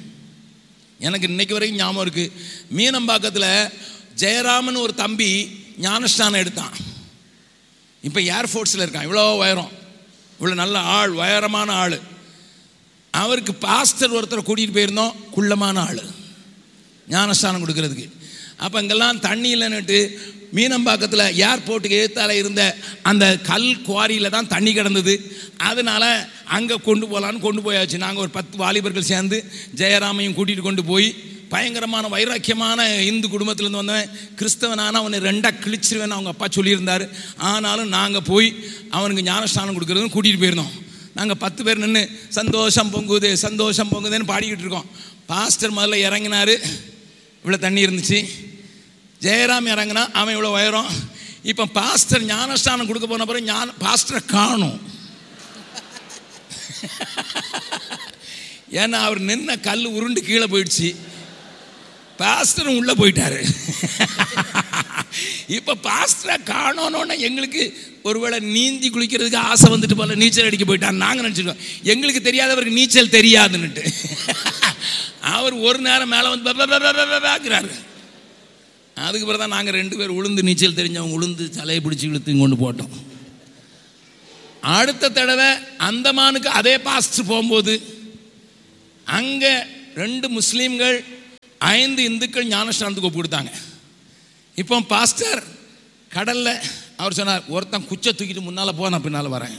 எனக்கு இன்னைக்கு வரைக்கும் ஞாபகம் இருக்கு மீனம்பாக்கத்தில் ஜெயராமன் ஒரு தம்பி ஞானஸ்தானம் எடுத்தான் இப்போ ஏர்ஃபோர்ஸில் இருக்கான் இவ்வளோ உயரம் இவ்வளோ நல்ல ஆள் உயரமான ஆள் அவருக்கு பாஸ்டர் ஒருத்தரை கூட்டிகிட்டு போயிருந்தோம் குள்ளமான ஆள் ஞானஸ்தானம் கொடுக்கறதுக்கு அப்போ இங்கெல்லாம் தண்ணி இல்லைன்னுட்டு மீனம்பாக்கத்தில் ஏர்போர்ட்டுக்கு எதிர்த்தால இருந்த அந்த கல் குவாரியில் தான் தண்ணி கிடந்தது அதனால் அங்கே கொண்டு போகலான்னு கொண்டு போயாச்சு நாங்கள் ஒரு பத்து வாலிபர்கள் சேர்ந்து ஜெயராமையும் கூட்டிகிட்டு கொண்டு போய் பயங்கரமான வைராக்கியமான இந்து குடும்பத்திலேருந்து வந்தவன் கிறிஸ்தவனான அவனை ரெண்டாக கிழிச்சிருவேன் அவங்க அப்பா சொல்லியிருந்தார் ஆனாலும் நாங்கள் போய் அவனுக்கு ஞானஸ்தானம் கொடுக்குறதுன்னு கூட்டிகிட்டு போயிருந்தோம் நாங்கள் பத்து பேர் நின்று சந்தோஷம் பொங்குது சந்தோஷம் பொங்குதுன்னு பாடிக்கிட்டு இருக்கோம் பாஸ்டர் முதல்ல இறங்கினாரு இவ்வளோ தண்ணி இருந்துச்சு ஜெயராம் இறங்கினா அவன் இவ்வளோ உயரம் இப்போ பாஸ்டர் ஞானஸ்தானம் கொடுக்க போன பிறகு ஞான பாஸ்டரை காணும் ஏன்னா அவர் நின்ன கல் உருண்டு கீழே போயிடுச்சு பாஸ்டரும் உள்ளே போயிட்டாரு இப்போ பாஸ்டரை காணோன்னு எங்களுக்கு ஒருவேளை நீந்தி குளிக்கிறதுக்கு ஆசை வந்துட்டு போல நீச்சல் அடிக்க போயிட்டான் நாங்கள் நினச்சிருக்கோம் எங்களுக்கு தெரியாதவருக்கு நீச்சல் தெரியாதுன்னுட்டு அவர் ஒரு நேரம் மேலே வந்து பார்க்குறாரு அதுக்கு பிறகு தான் நாங்கள் ரெண்டு பேர் உளுந்து நீச்சல் தெரிஞ்சவங்க உளுந்து தலையை பிடிச்சி இழுத்து கொண்டு போட்டோம் அடுத்த தடவை அந்தமானுக்கு அதே பாஸ்டர் போகும்போது அங்கே ரெண்டு முஸ்லீம்கள் ஐந்து இந்துக்கள் ஞானஸ்தானத்துக்கு ஒப்பு கொடுத்தாங்க இப்போ பாஸ்டர் கடல்ல அவர் சொன்னார் ஒருத்தன் குச்சை தூக்கிட்டு முன்னால போ நான் பின்னால வரேன்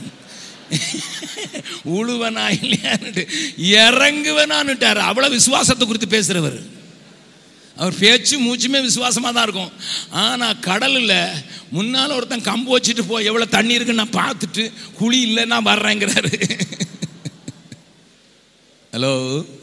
உழுவனா இல்லையான்னுட்டு இறங்குவனான்னுட்டார் அவ்வளவு விசுவாசத்தை குறித்து பேசுறவர் அவர் பேச்சு மூச்சுமே விசுவாசமாக தான் இருக்கும் ஆனால் கடலில் முன்னால் ஒருத்தன் கம்பு வச்சுட்டு போ எவ்வளோ தண்ணி இருக்குன்னு நான் பார்த்துட்டு குழி இல்லை நான் வர்றேங்கிறாரு ஹலோ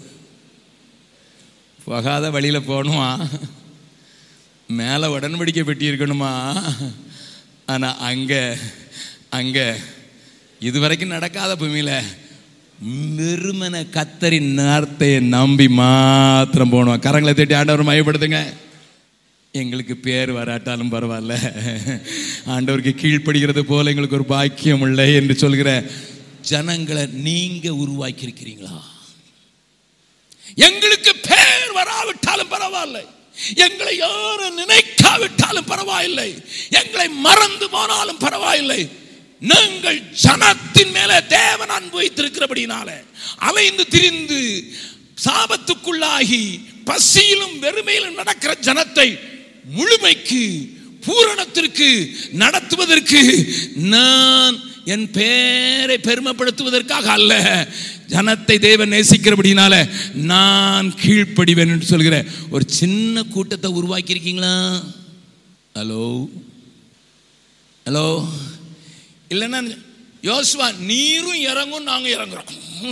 போகாத வழியில் போகணுமா மேலே உடன்படிக்கை பெட்டி இருக்கணுமா ஆனால் அங்கே அங்கே இதுவரைக்கும் நடக்காத பூமியில் வெறுமன கத்தரின் நார்த்தையை நம்பி மாத்திரம் போகணும் கரங்களை தட்டி ஆண்டவர் மயப்படுத்துங்க எங்களுக்கு பேர் வராட்டாலும் பரவாயில்ல ஆண்டவருக்கு கீழ்ப்படுகிறது போல எங்களுக்கு ஒரு பாக்கியம் இல்லை என்று சொல்கிற ஜனங்களை நீங்க உருவாக்கி இருக்கிறீங்களா எங்களுக்கு பேர் வராவிட்டாலும் பரவாயில்லை எங்களை யாரும் நினைக்காவிட்டாலும் பரவாயில்லை எங்களை மறந்து போனாலும் பரவாயில்லை நாங்கள் ஜனத்தின் மேல தேவன் அன்பு வைத்திருக்கிறபடினால அலைந்து திரிந்து சாபத்துக்குள்ளாகி பசியிலும் வெறுமையிலும் நடக்கிற ஜனத்தை முழுமைக்கு பூரணத்திற்கு நடத்துவதற்கு நான் என் பேரை பெருமைப்படுத்துவதற்காக அல்ல ஜனத்தை தேவன் நேசிக்கிறபடினால நான் கீழ்ப்படிவேன் என்று சொல்கிற ஒரு சின்ன கூட்டத்தை உருவாக்கி இருக்கீங்களா ஹலோ ஹலோ இல்லைன்னா யோசுவா நீரும் இறங்கும் நாங்கள் இறங்குறோம்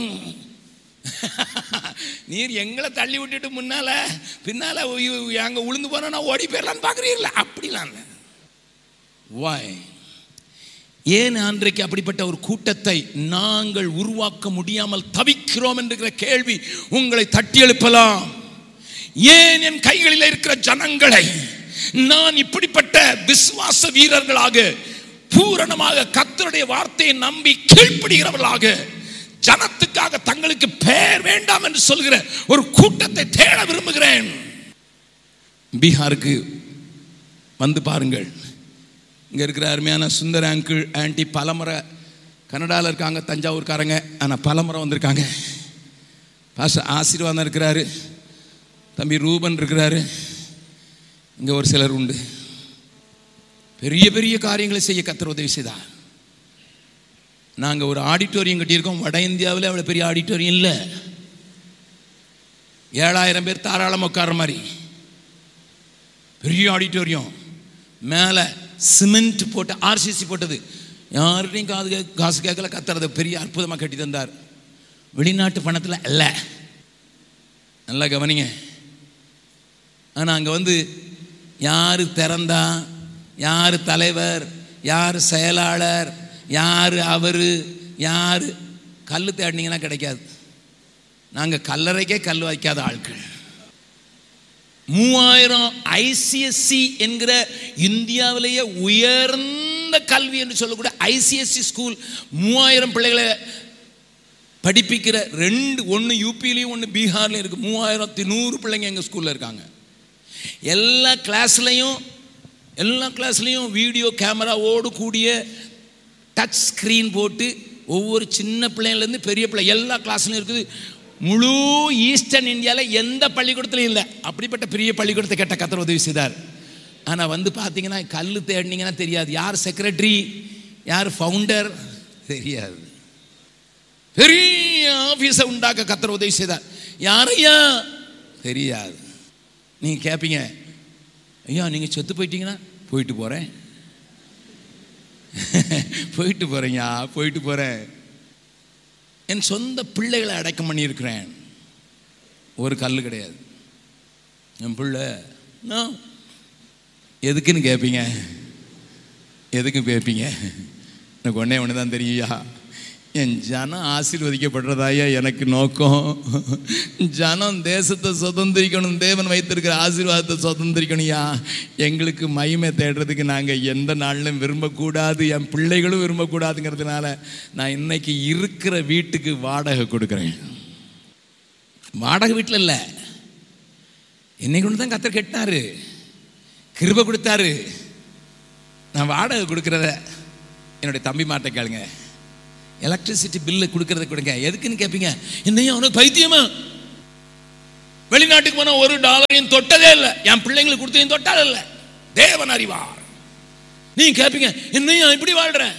நீர் எங்களை தள்ளி விட்டுட்டு முன்னால பின்னால அங்க உளுந்து போனா ஓடி போயிடலான்னு பார்க்குறீங்களா அப்படிலாம் இல்லை வாய் ஏன் அன்றைக்கு அப்படிப்பட்ட ஒரு கூட்டத்தை நாங்கள் உருவாக்க முடியாமல் தவிக்கிறோம் என்கிற கேள்வி உங்களை தட்டி எழுப்பலாம் ஏன் என் கைகளில் இருக்கிற ஜனங்களை நான் இப்படிப்பட்ட விசுவாச வீரர்களாக பூரணமாக கத்தருடைய வார்த்தையை நம்பி கீழ்ப்படுகிறவர்களாக ஜனத்துக்காக தங்களுக்கு பெயர் வேண்டாம் என்று சொல்கிற ஒரு கூட்டத்தை தேட விரும்புகிறேன் பீகாருக்கு வந்து பாருங்கள் இங்கே இருக்கிற அருமையான சுந்தர அங்கிள் ஆன்டி பலமுறை கனடாவில் இருக்காங்க தஞ்சாவூர்காரங்க ஆனால் பலமுறை வந்திருக்காங்க பாஸ்டர் ஆசீர்வாதம் இருக்கிறாரு தம்பி ரூபன் இருக்கிறாரு இங்கே ஒரு சிலர் உண்டு பெரிய பெரிய காரியங்களை செய்ய கத்தர் உதவி செய்தார் நாங்கள் ஒரு ஆடிட்டோரியம் கட்டியிருக்கோம் வட இந்தியாவில் அவ்வளோ பெரிய ஆடிட்டோரியம் இல்லை ஏழாயிரம் பேர் தாராளமாக உட்கார மாதிரி பெரிய ஆடிட்டோரியம் மேலே சிமெண்ட் போட்டு ஆர்சிசி போட்டது யார்கிட்டையும் காது கே- காசு கேட்கல கத்துறது பெரிய அற்புதமாக கட்டி தந்தார் வெளிநாட்டு பணத்தில் அல்ல நல்லா கவனிங்க ஆனால் அங்கே வந்து யார் திறந்தா யார் தலைவர் யார் செயலாளர் யார் அவர் யார் கல் தேடினீங்கன்னா கிடைக்காது நாங்கள் கல்லறைக்கே கல் வைக்காத ஆட்கள் மூவாயிரம் ஐசிஎஸ்சி என்கிற இந்தியாவிலேயே உயர்ந்த கல்வி என்று சொல்லக்கூடிய ஐசிஎஸ்சி ஸ்கூல் மூவாயிரம் பிள்ளைகளை படிப்பிக்கிற ரெண்டு ஒன்று யூபிலையும் ஒன்று பீகார்லையும் இருக்குது மூவாயிரத்தி நூறு பிள்ளைங்க எங்கள் ஸ்கூலில் இருக்காங்க எல்லா கிளாஸ்லையும் எல்லா கிளாஸ்லையும் வீடியோ கேமராவோடு கூடிய டச் ஸ்க்ரீன் போட்டு ஒவ்வொரு சின்ன பிள்ளைங்கள்லேருந்து பெரிய பிள்ளை எல்லா கிளாஸ்லையும் இருக்குது முழு ஈஸ்டர்ன் இந்தியாவில் எந்த பள்ளிக்கூடத்துலையும் இல்லை அப்படிப்பட்ட பெரிய பள்ளிக்கூடத்தை கேட்ட கத்தர் உதவி செய்தார் ஆனால் வந்து பார்த்தீங்கன்னா கல் தேடினீங்கன்னா தெரியாது யார் செக்ரட்டரி யார் ஃபவுண்டர் தெரியாது பெரிய ஆஃபீஸை உண்டாக்க கத்தர் உதவி செய்தார் யாரையா தெரியாது நீங்கள் கேட்பீங்க ஐயா நீங்கள் செத்து போயிட்டீங்கன்னா போயிட்டு போகிறேன் போயிட்டு போகிறேங்க போயிட்டு போகிறேன் என் சொந்த பிள்ளைகளை அடக்கம் பண்ணியிருக்கிறேன் ஒரு கல் கிடையாது என் பிள்ளை நான் எதுக்குன்னு கேட்பீங்க எதுக்கு கேட்பீங்க எனக்கு ஒன்றே ஒன்று தான் தெரியுயா என் ஜனம் ஆசீர்வதிக்கப்படுறதாயா எனக்கு நோக்கம் ஜனம் தேசத்தை சுதந்திரிக்கணும் தேவன் வைத்திருக்கிற ஆசீர்வாதத்தை சுதந்திரிக்கணும்யா எங்களுக்கு மகிமை தேடுறதுக்கு நாங்கள் எந்த நாளிலும் விரும்பக்கூடாது என் பிள்ளைகளும் விரும்பக்கூடாதுங்கிறதுனால நான் இன்னைக்கு இருக்கிற வீட்டுக்கு வாடகை கொடுக்குறேன் வாடகை வீட்டில் இல்லை என்னை கொண்டு தான் கத்தர் கெட்டினாரு கிருபை கொடுத்தாரு நான் வாடகை கொடுக்குறத என்னுடைய தம்பி மாட்ட கேளுங்க எலக்ட்ரிசிட்டி பில்லு கொடுக்கறத கொடுங்க எதுக்குன்னு கேட்பீங்க என்னையா உனக்கு பைத்தியமா வெளிநாட்டுக்கு போன ஒரு டாலரையும் தொட்டதே இல்லை என் பிள்ளைங்களுக்கு கொடுத்தையும் தொட்டால் இல்லை தேவன் அறிவார் நீ கேட்பீங்க என்னையும் இப்படி வாழ்றேன்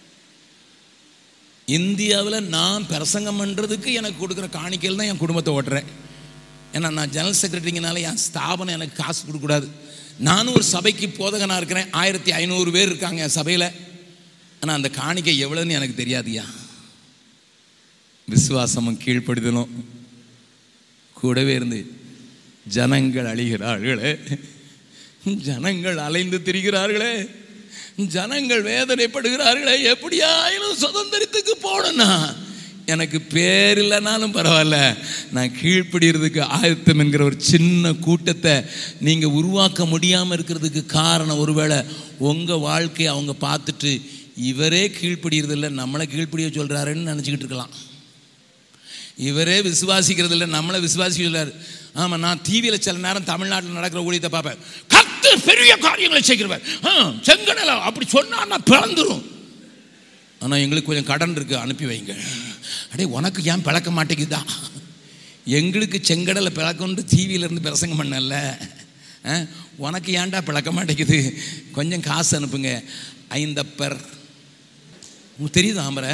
இந்தியாவில் நான் பிரசங்கம் பண்ணுறதுக்கு எனக்கு கொடுக்குற காணிக்கையில் தான் என் குடும்பத்தை ஓட்டுறேன் ஏன்னா நான் ஜெனரல் செக்ரட்டரிங்கனால என் ஸ்தாபனம் எனக்கு காசு கொடுக்கக்கூடாது நானும் ஒரு சபைக்கு போதகனாக இருக்கிறேன் ஆயிரத்தி ஐநூறு பேர் இருக்காங்க என் சபையில் ஆனால் அந்த காணிக்கை எவ்வளோன்னு எனக்கு தெரியாதுயா விசுவாசமும் கீழ்ப்படுதலும் கூடவே இருந்து ஜனங்கள் அழிகிறார்களே ஜனங்கள் அலைந்து திரிகிறார்களே ஜனங்கள் வேதனைப்படுகிறார்களே எப்படியாயிலும் சுதந்திரத்துக்கு போகணும்னா எனக்கு பேர் இல்லைனாலும் பரவாயில்ல நான் கீழ்ப்படுகிறதுக்கு ஆயத்தம் என்கிற ஒரு சின்ன கூட்டத்தை நீங்கள் உருவாக்க முடியாமல் இருக்கிறதுக்கு காரணம் ஒருவேளை உங்கள் வாழ்க்கையை அவங்க பார்த்துட்டு இவரே கீழ்ப்படுகிறது இல்லை நம்மளை கீழ்ப்படிய சொல்கிறாருன்னு நினச்சிக்கிட்டு இருக்கலாம் இவரே விசுவாசிக்கிறது இல்லை நம்மளை விசுவாசிக்கிறார் ஆமாம் நான் டிவியில் சில நேரம் தமிழ்நாட்டில் நடக்கிற ஊழியத்தை பார்ப்பேன் கத்து பெரிய காரியங்களை செய்கிறவர் ஆ செங்கடலை அப்படி சொன்னா நான் பிளந்துரும் ஆனால் எங்களுக்கு கொஞ்சம் கடன் இருக்கு அனுப்பி வைங்க அடே உனக்கு ஏன் பிளக்க மாட்டேங்குதா எங்களுக்கு செங்கடலை பிளக்கொண்டு டிவியில இருந்து பிரசங்கம் பண்ணல ஆ, உனக்கு ஏன்டா பிளக்க மாட்டேங்குது கொஞ்சம் காசு அனுப்புங்க ஐந்தப்பர் உங்களுக்கு தெரியுதா ஆம்பரை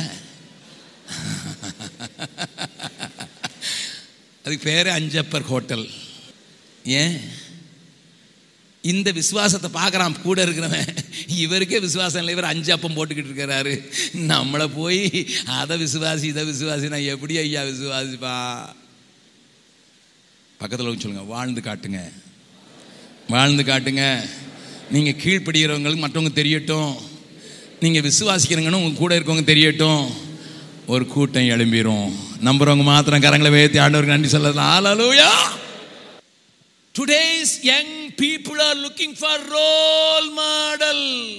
அதுக்கு பேர் அஞ்சப்பர் ஹோட்டல் ஏன் இந்த விசுவாசத்தை பார்க்குறான் கூட இருக்கிறவன் இவருக்கே விசுவாசம் இல்லை இவர் அஞ்சு அப்பம் போட்டுக்கிட்டு இருக்கிறாரு நம்மளை போய் அதை விசுவாசி இதை விசுவாசி நான் எப்படி ஐயா விசுவாசிப்பா பக்கத்தில் வந்து சொல்லுங்க வாழ்ந்து காட்டுங்க வாழ்ந்து காட்டுங்க நீங்கள் கீழ்ப்படுகிறவங்களுக்கு மற்றவங்க தெரியட்டும் நீங்கள் விசுவாசிக்கிறவங்கன்னு உங்க கூட இருக்கவங்க தெரியட்டும் ஒரு கூட்டம் எழும்பிரும் நம்புறவங்க மாத்திரம் கரங்களை வேத்தி ஆண்டவருக்கு நன்றி சொல்லலாம் ஹalleluya Today's young people are looking for role model.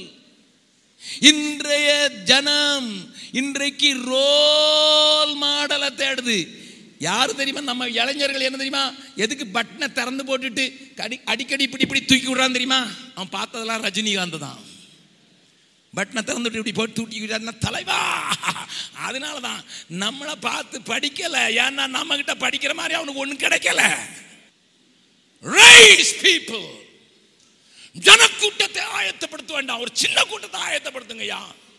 இன்றைய ஜனம் இன்றைக்கு ரோல் மாடலை தேடுது யாரு தெரியுமா நம்ம இளைஞர்கள் என்ன தெரியுமா எதுக்கு பட்டனை திறந்து போட்டுட்டு அடி அடிக்கடி இப்படி இப்படி தூக்கி விடுறான் தெரியுமா அவன் பார்த்ததெல்லாம் ரஜினிகாந்த் தான் பட்டனை திறந்துட்டு இப்படி போட்டு தூக்கி விடுறாருன்னா தலைவா அதனால தான் நம்மளை பார்த்து படிக்கல ஏன்னா நம்ம கிட்ட படிக்கிற மாதிரி அவனுக்கு ஒன்றும் கிடைக்கல ரைஸ் பீப்புள் ஜனக்கூட்டத்தை ஆயத்தப்படுத்த வேண்டாம் ஒரு சின்ன கூட்டத்தை ஆயத்தப்படுத்துங்கய்யா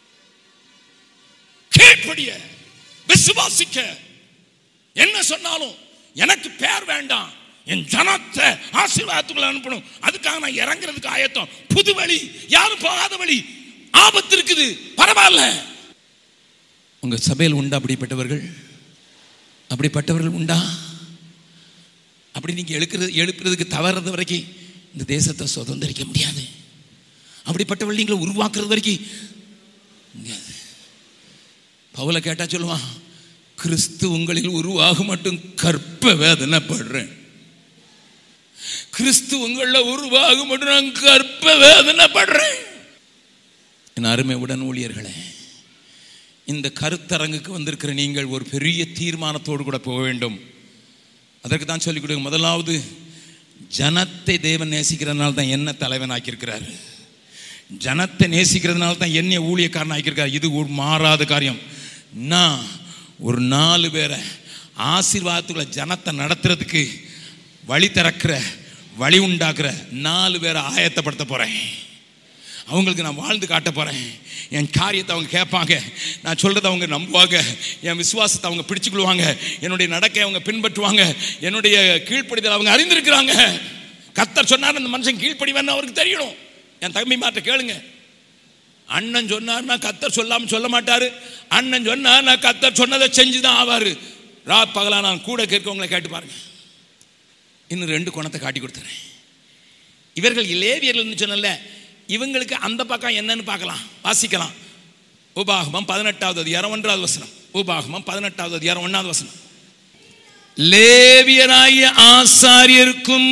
கேட்படிய விசுவாசிக்க என்ன சொன்னாலும் எனக்கு பேர் வேண்டாம் என் ஜனத்தை ஆசீர்வாதத்துக்குள்ள அனுப்பணும் அதுக்காக நான் இறங்குறதுக்கு ஆயத்தம் புது வழி யாரும் போகாத வழி ஆபத்து இருக்குது பரவாயில்ல உங்க சபையில் உண்டா அப்படிப்பட்டவர்கள் அப்படிப்பட்டவர்கள் உண்டா அப்படி நீங்க எழுக்கிறது எழுப்புறதுக்கு தவறது வரைக்கும் இந்த தேசத்தை சுதந்திரிக்க முடியாது அப்படிப்பட்டவர்கள் நீங்களை உருவாக்குறது வரைக்கும் முடியாது பவுல கேட்டா சொல்லுவான் கிறிஸ்து உங்களில் உருவாக மட்டும் கற்ப வேதனைப்படுறேன் கிறிஸ்து உங்களில் உருவாக மட்டும் நான் கற்ப வேதனைப்படுறேன் என் அருமை உடன் ஊழியர்களே இந்த கருத்தரங்குக்கு வந்திருக்கிற நீங்கள் ஒரு பெரிய தீர்மானத்தோடு கூட போக வேண்டும் அதற்கு தான் சொல்லிக் கொடுங்க முதலாவது ஜனத்தை தேவன் நேசிக்கிறதுனால தான் என்ன தலைவன் ஆக்கியிருக்கிறார் ஜனத்தை நேசிக்கிறதுனால தான் என்னை ஊழியக்காரன் ஆக்கியிருக்கார் இது ஒரு மாறாத காரியம் நான் ஒரு நாலு பேரை ஆசீர்வாதத்துக்குள்ள ஜனத்தை நடத்துறதுக்கு வழி திறக்கிற வழி உண்டாக்குற நாலு பேரை ஆயத்தப்படுத்த போறேன் அவங்களுக்கு நான் வாழ்ந்து காட்ட போகிறேன் என் காரியத்தை அவங்க கேட்பாங்க நான் சொல்கிறத அவங்க நம்புவாங்க என் விசுவாசத்தை அவங்க பிடிச்சுக்கொள்வாங்க என்னுடைய நடக்கை அவங்க பின்பற்றுவாங்க என்னுடைய கீழ்ப்படிதல் அவங்க அறிந்திருக்கிறாங்க கத்தர் சொன்னார் அந்த மனுஷன் கீழ்ப்படிவேன்னு அவருக்கு தெரியணும் என் தம்பி மாட்ட கேளுங்க அண்ணன் சொன்னார்னா கத்தர் சொல்லாமல் சொல்ல மாட்டார் அண்ணன் சொன்னார் நான் கத்தர் சொன்னதை செஞ்சு தான் ஆவார் ரா பகலா நான் கூட கேட்கவங்களை கேட்டு பாருங்க இன்னும் ரெண்டு குணத்தை காட்டி கொடுத்துறேன் இவர்கள் லேவியர்கள்னு சொன்னல இவங்களுக்கு அந்த பக்கம் என்னன்னு பார்க்கலாம் வாசிக்கலாம் உபாகமம் பதினெட்டாவது அதிகாரம் ஒன்றாவது வசனம் உபாகமம் பதினெட்டாவது அதிகாரம் ஒன்றாவது வசனம் லேவியராகிய ஆசாரியருக்கும்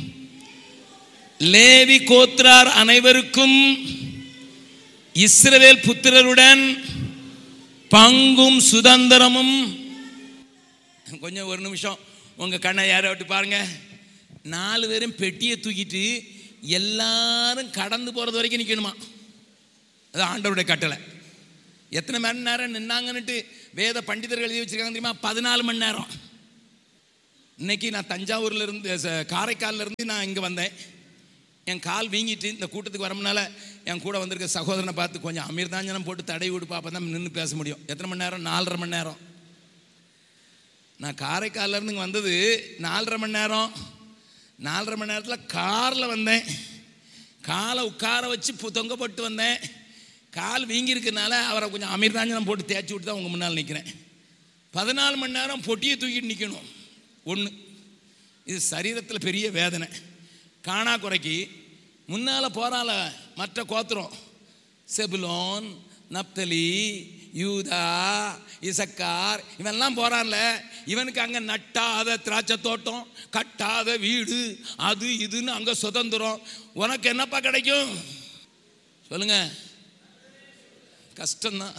லேவி கோத்ரார் அனைவருக்கும் இஸ்ரவேல் புத்திரருடன் பங்கும் சுதந்திரமும் கொஞ்சம் ஒரு நிமிஷம் உங்க கண்ணை யாரை விட்டு பாருங்க நாலு பேரும் பெட்டியை தூக்கிட்டு எல்லாரும் கடந்து போறது வரைக்கும் நிற்கணுமா அது ஆண்டவருடைய கட்டளை எத்தனை மணி நேரம் நின்னாங்கன்னுட்டு வேத பண்டிதர்கள் எழுதி வச்சிருக்காங்க தெரியுமா பதினாலு மணி நேரம் இன்னைக்கு நான் தஞ்சாவூர்ல இருந்து ச- காரைக்கால்ல இருந்து நான் இங்கே வந்தேன் என் கால் வீங்கிட்டு இந்த கூட்டத்துக்கு வரமுனால என் கூட வந்திருக்க சகோதரனை பார்த்து கொஞ்சம் அமிர்தாஞ்சனம் போட்டு தடை விடுப்பா அப்போ தான் நின்று பேச முடியும் எத்தனை மணி நேரம் நாலரை மணி நேரம் நான் காரைக்கால்ல இருந்து இங்க வந்தது நாலரை மணி நேரம் நாலரை மணி நேரத்தில் காரில் வந்தேன் காலை உட்கார வச்சு பு- தொங்கப்பட்டு வந்தேன் கால் வீங்கி இருக்கனால அவரை கொஞ்சம் அமிர்தாஞ்சனம் போட்டு தேய்ச்சி விட்டு தான் உங்கள் முன்னால் நிற்கிறேன் பதினாலு மணி நேரம் பொட்டியை தூக்கிட்டு நிற்கணும் ஒன்று இது சரீரத்தில் பெரிய வேதனை காணா குறைக்கு முன்னால் போகிறால மற்ற கோத்திரம் செபுலோன் நப்தலி யூதா இசக்கார் இவன்லாம் போறான்ல இவனுக்கு அங்க நட்டாத திராட்சை தோட்டம் கட்டாத வீடு அது இதுன்னு அங்க சுதந்திரம் உனக்கு என்னப்பா கிடைக்கும் சொல்லுங்க கஷ்டம்தான்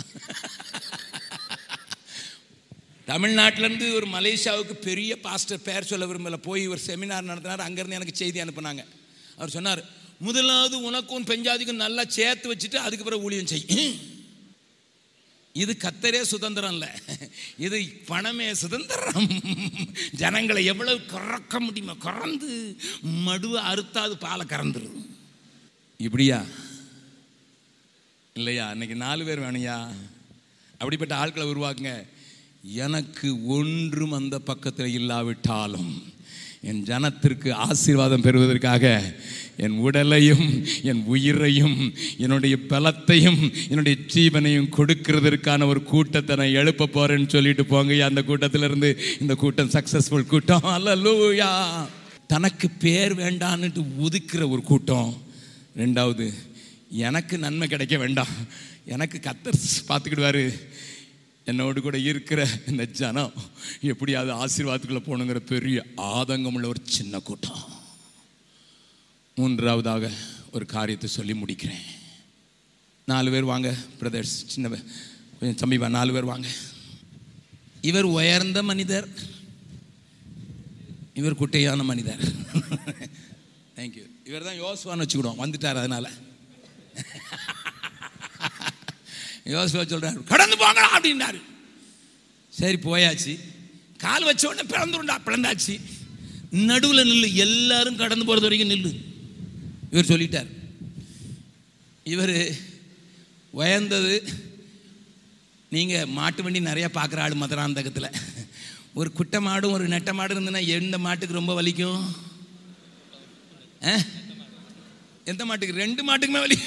தமிழ்நாட்டிலேருந்து ஒரு மலேசியாவுக்கு பெரிய பாஸ்டர் பேர் சொல்ல விரும்பல போய் ஒரு செமினார் நடத்தினார் அங்கேருந்து எனக்கு செய்தி அனுப்புனாங்க அவர் சொன்னார் முதலாவது உனக்கும் பெஞ்சாதிக்கும் நல்லா சேர்த்து வச்சுட்டு அதுக்கு பிறகு ஊழியம் செய் இது கத்தரே சுதந்திரம் இல்லை இது பணமே சுதந்திரம் ஜனங்களை எவ்வளவு கறக்க முடியுமோ கறந்து மடுவை அறுத்தாது பாலை கறந்துரும் இப்படியா இல்லையா இன்னைக்கு நாலு பேர் வேணுயா அப்படிப்பட்ட ஆட்களை உருவாக்குங்க எனக்கு ஒன்றும் அந்த பக்கத்தில் இல்லாவிட்டாலும் என் ஜனத்திற்கு ஆசீர்வாதம் பெறுவதற்காக என் உடலையும் என் உயிரையும் என்னுடைய பலத்தையும் என்னுடைய ஜீவனையும் கொடுக்கிறதற்கான ஒரு கூட்டத்தை நான் எழுப்ப போறேன்னு சொல்லிட்டு போங்க அந்த கூட்டத்திலிருந்து இந்த கூட்டம் சக்சஸ்ஃபுல் கூட்டம் அல்லூயா தனக்கு பேர் வேண்டான்னுட்டு ஒதுக்குற ஒரு கூட்டம் ரெண்டாவது எனக்கு நன்மை கிடைக்க வேண்டாம் எனக்கு கத்தர் பார்த்துக்கிடுவாரு என்னோடு கூட இருக்கிற இந்த ஜனம் எப்படியாவது ஆசீர்வாதத்துக்குள்ள போகணுங்கிற பெரிய ஆதங்கமுள்ள ஒரு சின்ன கூட்டம் மூன்றாவதாக ஒரு காரியத்தை சொல்லி முடிக்கிறேன் நாலு பேர் வாங்க பிரதர்ஸ் சின்ன பே- கொஞ்சம் தம்பிவா நாலு பேர் வாங்க இவர் உயர்ந்த மனிதர் இவர் குட்டையான மனிதர் தேங்க்யூ இவர் தான் யோசுவான்னு வச்சுக்கிடுவோம் வந்துட்டார் அதனால யோசுவா சொல்றாரு கடந்து போங்கடா அப்படின்னாரு சரி போயாச்சு கால் வச்ச உடனே பிறந்துருண்டா பிறந்தாச்சு நடுவில் நில்லு எல்லாரும் கடந்து போகிறது வரைக்கும் நில்லு இவர் சொல்லிட்டார் இவர் உயர்ந்தது நீங்கள் மாட்டு வண்டி நிறைய பார்க்குற ஆள் மதுராந்தகத்தில் ஒரு குட்டை மாடும் ஒரு நெட்டை மாடு இருந்ததுன்னா எந்த மாட்டுக்கு ரொம்ப வலிக்கும் ஆ? எந்த மாட்டுக்கு ரெண்டு மாட்டுக்குமே வலி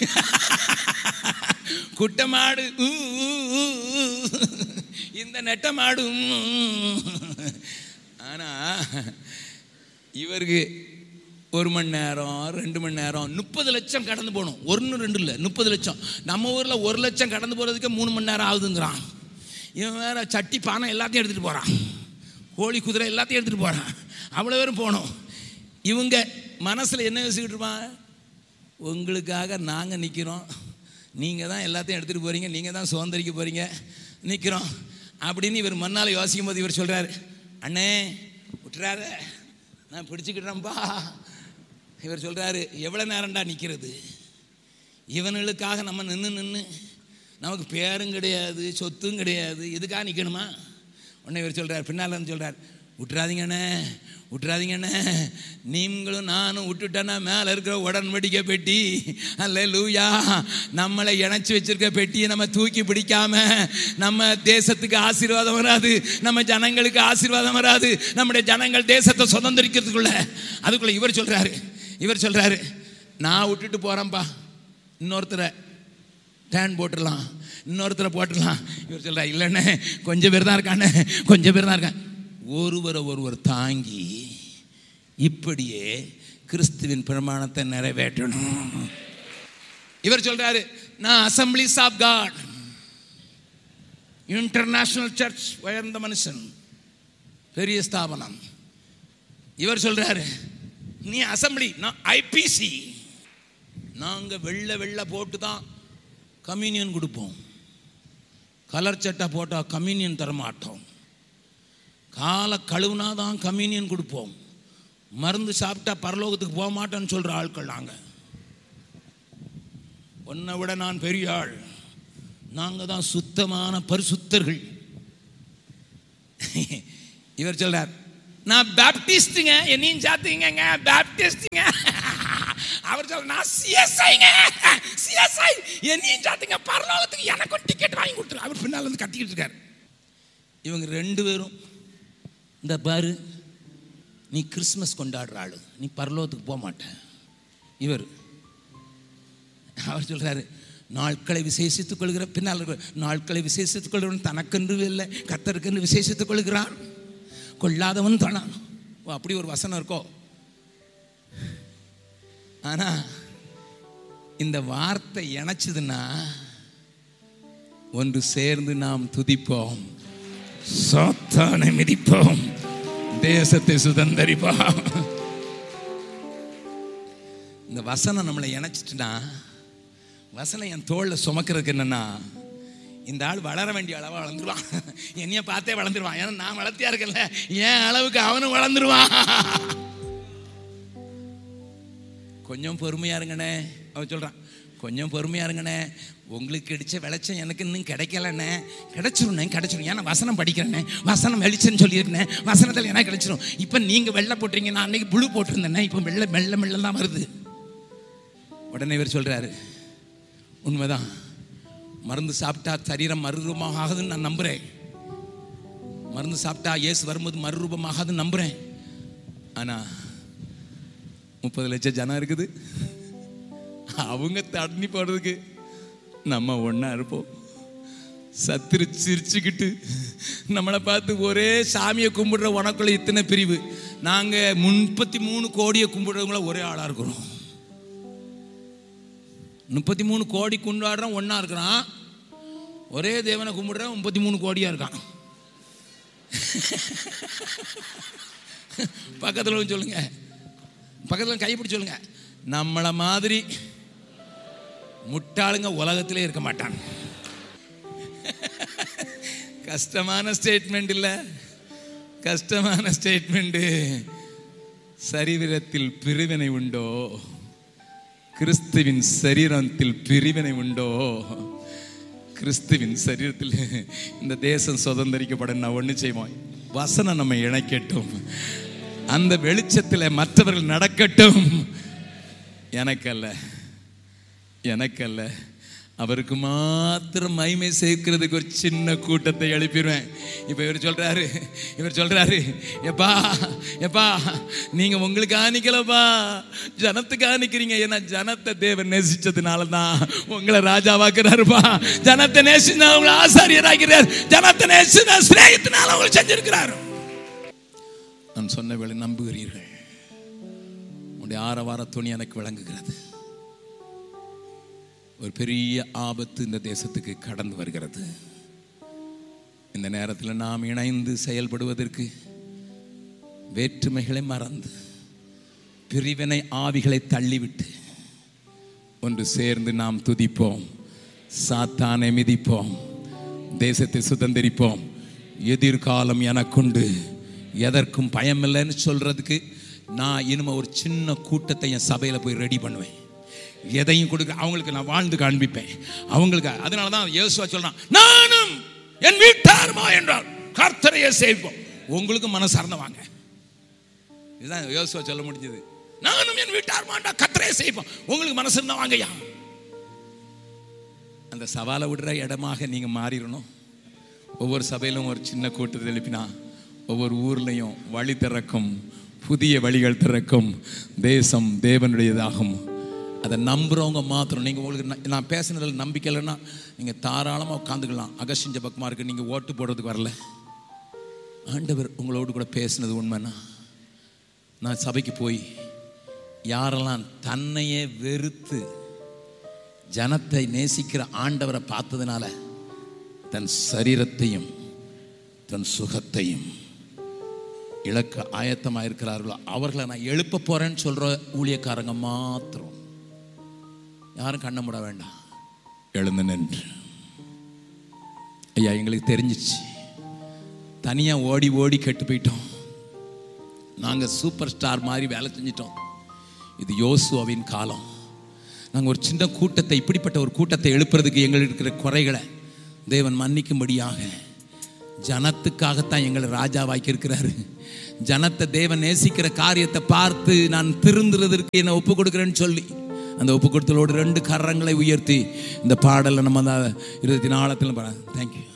குட்டை மாடு ஊ, ஊ, ஊ, ஊ. இந்த நெட்ட மாடு உம். ஆனா இவருக்கு ஒரு மணி நேரம் ரெண்டு மணி நேரம் முப்பது லட்சம் கடந்து போகணும் ஒன்று ரெண்டு இல்லை முப்பது லட்சம் நம்ம ஊரில் ஒரு லட்சம் கடந்து போகிறதுக்கு மூணு மணி நேரம் ஆகுதுங்கிறான் இவன் வேற சட்டி பானை எல்லாத்தையும் எடுத்துகிட்டு போகிறான் கோழி குதிரை எல்லாத்தையும் எடுத்துகிட்டு போகிறான் அவ்வளோ பேரும் போகணும் இவங்க மனசில் என்ன யோசிச்சுக்கிட்டு இருப்பான் உங்களுக்காக நாங்கள் நிற்கிறோம் நீங்கள் தான் எல்லாத்தையும் எடுத்துகிட்டு போகிறீங்க நீங்கள் தான் சுதந்திரிக்க போகிறீங்க நிற்கிறோம் அப்படின்னு இவர் மண்ணால் யோசிக்கும் போது இவர் சொல்கிறாரு அண்ணே விட்டுறாத நான் பிடிச்சிக்கிட்டேன்ப்பா இவர் சொல்கிறாரு எவ்வளோ நேரம்டா நிற்கிறது இவனுங்களுக்காக நம்ம நின்று நின்று நமக்கு பேரும் கிடையாது சொத்தும் கிடையாது இதுக்காக நிற்கணுமா உடனே இவர் சொல்கிறார் பின்னால் இருந்து சொல்கிறார் விட்டுறாதீங்கண்ணே விட்டுறாதீங்கண்ணே நீங்களும் நானும் விட்டுட்டேன்னா மேலே இருக்கிற உடன்படிக்கை பெட்டி அல்ல லூயா நம்மளை இணைச்சி வச்சிருக்க பெட்டியை நம்ம தூக்கி பிடிக்காம நம்ம தேசத்துக்கு ஆசீர்வாதம் வராது நம்ம ஜனங்களுக்கு ஆசீர்வாதம் வராது நம்முடைய ஜனங்கள் தேசத்தை சுதந்திரிக்கிறதுக்குள்ள அதுக்குள்ள இவர் சொல்றாரு இவர் சொல்றாரு நான் விட்டுட்டு போறேன்ப்பா இன்னொருத்தரை டேன் போட்டுடலாம் இன்னொருத்தரை போட்டுடலாம் இவர் சொல்றா இல்லைண்ணே கொஞ்சம் பேர் தான் இருக்காண்ணே கொஞ்சம் பேர் தான் இருக்கான் ஒருவரை ஒருவர் தாங்கி இப்படியே கிறிஸ்துவின் பிரமாணத்தை நிறைவேற்றணும் இவர் சொல்றாரு நான் assemblies of God international church உயர்ந்த மனுஷன் பெரிய ஸ்தாபனம் இவர் சொல்றாரு நீ அசம்பிளி நான் ஐபிசி நாங்க வெள்ளை வெள்ளை போட்டு தான் கம்யூனியன் கொடுப்போம் கலர் சட்டை போட்டால் கம்யூனியன் தர மாட்டோம் காலை கழுவுனா தான் கம்யூனியன் கொடுப்போம் மருந்து சாப்பிட்டா பரலோகத்துக்கு போக மாட்டோன்னு சொல்கிற ஆட்கள் நாங்கள் உன்னை விட நான் பெரிய ஆள் நாங்கள் தான் சுத்தமான பரிசுத்தர்கள் இவர் சொல்றார் நான் பேப்டிஸ்டுங்க என்னையும் சாத்துங்க பேப்டிஸ்டுங்க அவர் சொல்ல நான் சிஎஸ்ஐங்க சிஎஸ்ஐ என்னையும் சாத்துங்க பரலோகத்துக்கு எனக்கும் டிக்கெட் வாங்கி கொடுத்துரு அவர் பின்னால் வந்து கத்திக்கிட்டு இருக்காரு இவங்க ரெண்டு பேரும் இந்த பாரு நீ கிறிஸ்மஸ் கொண்டாடுற ஆளு நீ பரலோகத்துக்கு போக மாட்ட இவர் அவர் சொல்றாரு நாட்களை விசேஷித்துக் கொள்கிற பின்னால் இருக்கிற நாட்களை விசேஷித்துக் கொள்கிறவன் தனக்கென்று இல்லை கத்தருக்கென்று விசேஷித்துக் கொள்கிறான் கொள்ளாதவன் தானான் ஓ அப்படி ஒரு வசனம் இருக்கோ ஆனா இந்த வார்த்தை இணைச்சதுன்னா ஒன்று சேர்ந்து நாம் துதிப்போம் சாத்தானை மிதிப்போம் தேசத்தை சுதந்தரிப்போம் இந்த வசனம் நம்மளை இணைச்சிட்டுனா வசனம் என் தோளில் சுமக்கிறதுக்கு என்னன்னா இந்த ஆள் வளர வேண்டிய அளவா வளர்ந்துருவான் என்னைய பார்த்தே வளர்ந்துருவான் ஏன்னா நான் வளர்த்தியா இருக்கல என் அளவுக்கு அவனும் வளர்ந்துருவான் கொஞ்சம் பொறுமையா இருங்கண்ணே அவன் சொல்றான் கொஞ்சம் பொறுமையா இருங்கண்ணே உங்களுக்கு கிடைச்ச வெளிச்சம் எனக்கு இன்னும் கிடைக்கலண்ணே கிடைச்சிருண்ணே கிடைச்சிரும் ஏன்னா வசனம் படிக்கிறேண்ணே வசனம் வெளிச்சம்னு சொல்லியிருந்தேன் வசனத்தில் எனக்கு கிடைச்சிரும் இப்போ நீங்கள் வெள்ளை போட்டுறீங்க நான் அன்னைக்கு புழு போட்டிருந்தேனே இப்போ வெள்ளை மெல்ல மெல்ல தான் வருது உடனே இவர் சொல்றாரு உண்மைதான் மருந்து சாப்பிட்டா சரீரம் மறுரூபமாக ஆகுதுன்னு நான் நம்புறேன் மருந்து சாப்பிட்டா இயேசு வரும்போது மறுரூபமாகாதுன்னு நம்புறேன் ஆனா முப்பது லட்சம் ஜனம் இருக்குது அவங்க தண்ணி போடுறதுக்கு நம்ம ஒண்ணா இருப்போம் சத்துரு சிரிச்சுக்கிட்டு நம்மளை பார்த்து ஒரே சாமியை கும்பிடுற உனக்குள்ள இத்தனை பிரிவு நாங்க முப்பத்தி மூணு கோடியை கும்பிடுறவங்கள ஒரே ஆளா இருக்கிறோம் முப்பத்தி மூணு கோடி கொண்டாடுறோம் ஒன்றா இருக்கிறான் ஒரே தேவனை கும்பிடுறோம் முப்பத்தி மூணு கோடியாக இருக்கான் பக்கத்தில் வந்து சொல்லுங்க பக்கத்தில் கைப்பிடி சொல்லுங்க நம்மளை மாதிரி முட்டாளுங்க உலகத்திலே இருக்க மாட்டாங்க கஷ்டமான ஸ்டேட்மெண்ட் இல்லை கஷ்டமான ஸ்டேட்மெண்ட்டு சரீரத்தில் பிரிவினை உண்டோ கிறிஸ்துவின் சரீரத்தில் பிரிவினை உண்டோ கிறிஸ்துவின் சரீரத்தில் இந்த தேசம் சுதந்திரிக்கப்பட நான் ஒன்று செய்வோம் வசனம் நம்ம இணைக்கட்டும் அந்த வெளிச்சத்தில் மற்றவர்கள் நடக்கட்டும் எனக்கல்ல எனக்கல்ல அவருக்கு மாத்திரம் மகிமை சேர்க்கிறதுக்கு ஒரு சின்ன கூட்டத்தை எழுப்பிடுவேன் இப்போ இவர் சொல்றாரு இவர் சொல்றாரு எப்பா எப்பா நீங்க உங்களுக்கு ஆணிக்கலப்பா ஜனத்துக்கு ஆணிக்கிறீங்க ஏன்னா ஜனத்தை தேவன் நேசிச்சதுனால தான் உங்களை ராஜாவாக்குறாருப்பா ஜனத்தை நேசினா உங்களை ஆசாரியராகிறார் ஜனத்தை நேசினா சிநேகத்தினால உங்களை செஞ்சிருக்கிறார் நான் சொன்ன வேலை நம்புகிறீர்கள் உடைய ஆரவார துணி எனக்கு விளங்குகிறது ஒரு பெரிய ஆபத்து இந்த தேசத்துக்கு கடந்து வருகிறது இந்த நேரத்தில் நாம் இணைந்து செயல்படுவதற்கு வேற்றுமைகளை மறந்து பிரிவினை ஆவிகளை தள்ளிவிட்டு ஒன்று சேர்ந்து நாம் துதிப்போம் சாத்தானை மிதிப்போம் தேசத்தை சுதந்திரிப்போம் எதிர்காலம் எனக்குண்டு எதற்கும் பயமில்லைன்னு சொல்றதுக்கு நான் இனிமே ஒரு சின்ன கூட்டத்தை என் சபையில் போய் ரெடி பண்ணுவேன் எதையும் கொடுக்க அவங்களுக்கு நான் வாழ்ந்து காண்பிப்பேன் அவங்களுக்கு அதனால தான் இயேசுவா சொல்றான் நானும் என் வீட்டாருமா என்றால் கர்த்தரையே செய்வோம் உங்களுக்கு மனசார்ந்த வாங்க இதுதான் யோசுவா சொல்ல முடிஞ்சது நானும் என் வீட்டாருமாண்டா கர்த்தரையே செய்வோம் உங்களுக்கு மனசு இருந்தா வாங்கய்யா அந்த சவாலை விடுற இடமாக நீங்க மாறிடணும் ஒவ்வொரு சபையிலும் ஒரு சின்ன கூட்டத்தை எழுப்பினா ஒவ்வொரு ஊர்லயும் வழி திறக்கும் புதிய வழிகள் திறக்கும் தேசம் தேவனுடையதாகும் அதை நம்புறவங்க மாத்திரம் நீங்கள் உங்களுக்கு ந- நான் பேசுனதில் நம்பிக்கை இல்லைன்னா நீங்கள் தாராளமாக உட்காந்துக்கலாம் அகஸ்டின் ஜபக்குமா இருக்கு நீங்கள் ஓட்டு போடுறதுக்கு வரல ஆண்டவர் உங்களோடு கூட பேசுனது உண்மைன்னா நான் சபைக்கு போய் யாரெல்லாம் தன்னையே வெறுத்து ஜனத்தை நேசிக்கிற ஆண்டவரை பார்த்ததுனால தன் சரீரத்தையும் தன் சுகத்தையும் இழக்க ஆயத்தமாக இருக்கிறார்களோ அவர்களை நான் எழுப்ப போறேன்னு சொல்ற ஊழியக்காரங்க மாத்திரம் யாரும் கண்ண மூட வேண்டாம் எழுந்து நின்று ஐயா எங்களுக்கு தெரிஞ்சிச்சு தனியா ஓடி ஓடி கெட்டு போயிட்டோம் நாங்க சூப்பர் ஸ்டார் மாதிரி வேலை செஞ்சிட்டோம் இது யோசுவாவின் காலம் நாங்கள் ஒரு சின்ன கூட்டத்தை இப்படிப்பட்ட ஒரு கூட்டத்தை எழுப்புறதுக்கு எங்களுக்கு இருக்கிற குறைகளை தேவன் மன்னிக்கும்படியாக ஜனத்துக்காகத்தான் எங்களை ராஜாவாக்கி இருக்கிறாரு ஜனத்தை தேவன் நேசிக்கிற காரியத்தை பார்த்து நான் திருந்துறதற்கு என்னை ஒப்பு கொடுக்குறேன்னு சொல்லி அந்த ஒப்பு கொடுத்தலோடு ரெண்டு கரங்களை உயர்த்தி இந்த பாடலை நம்ம அந்த இருபத்தி நாலத்தில் தேங்க்யூ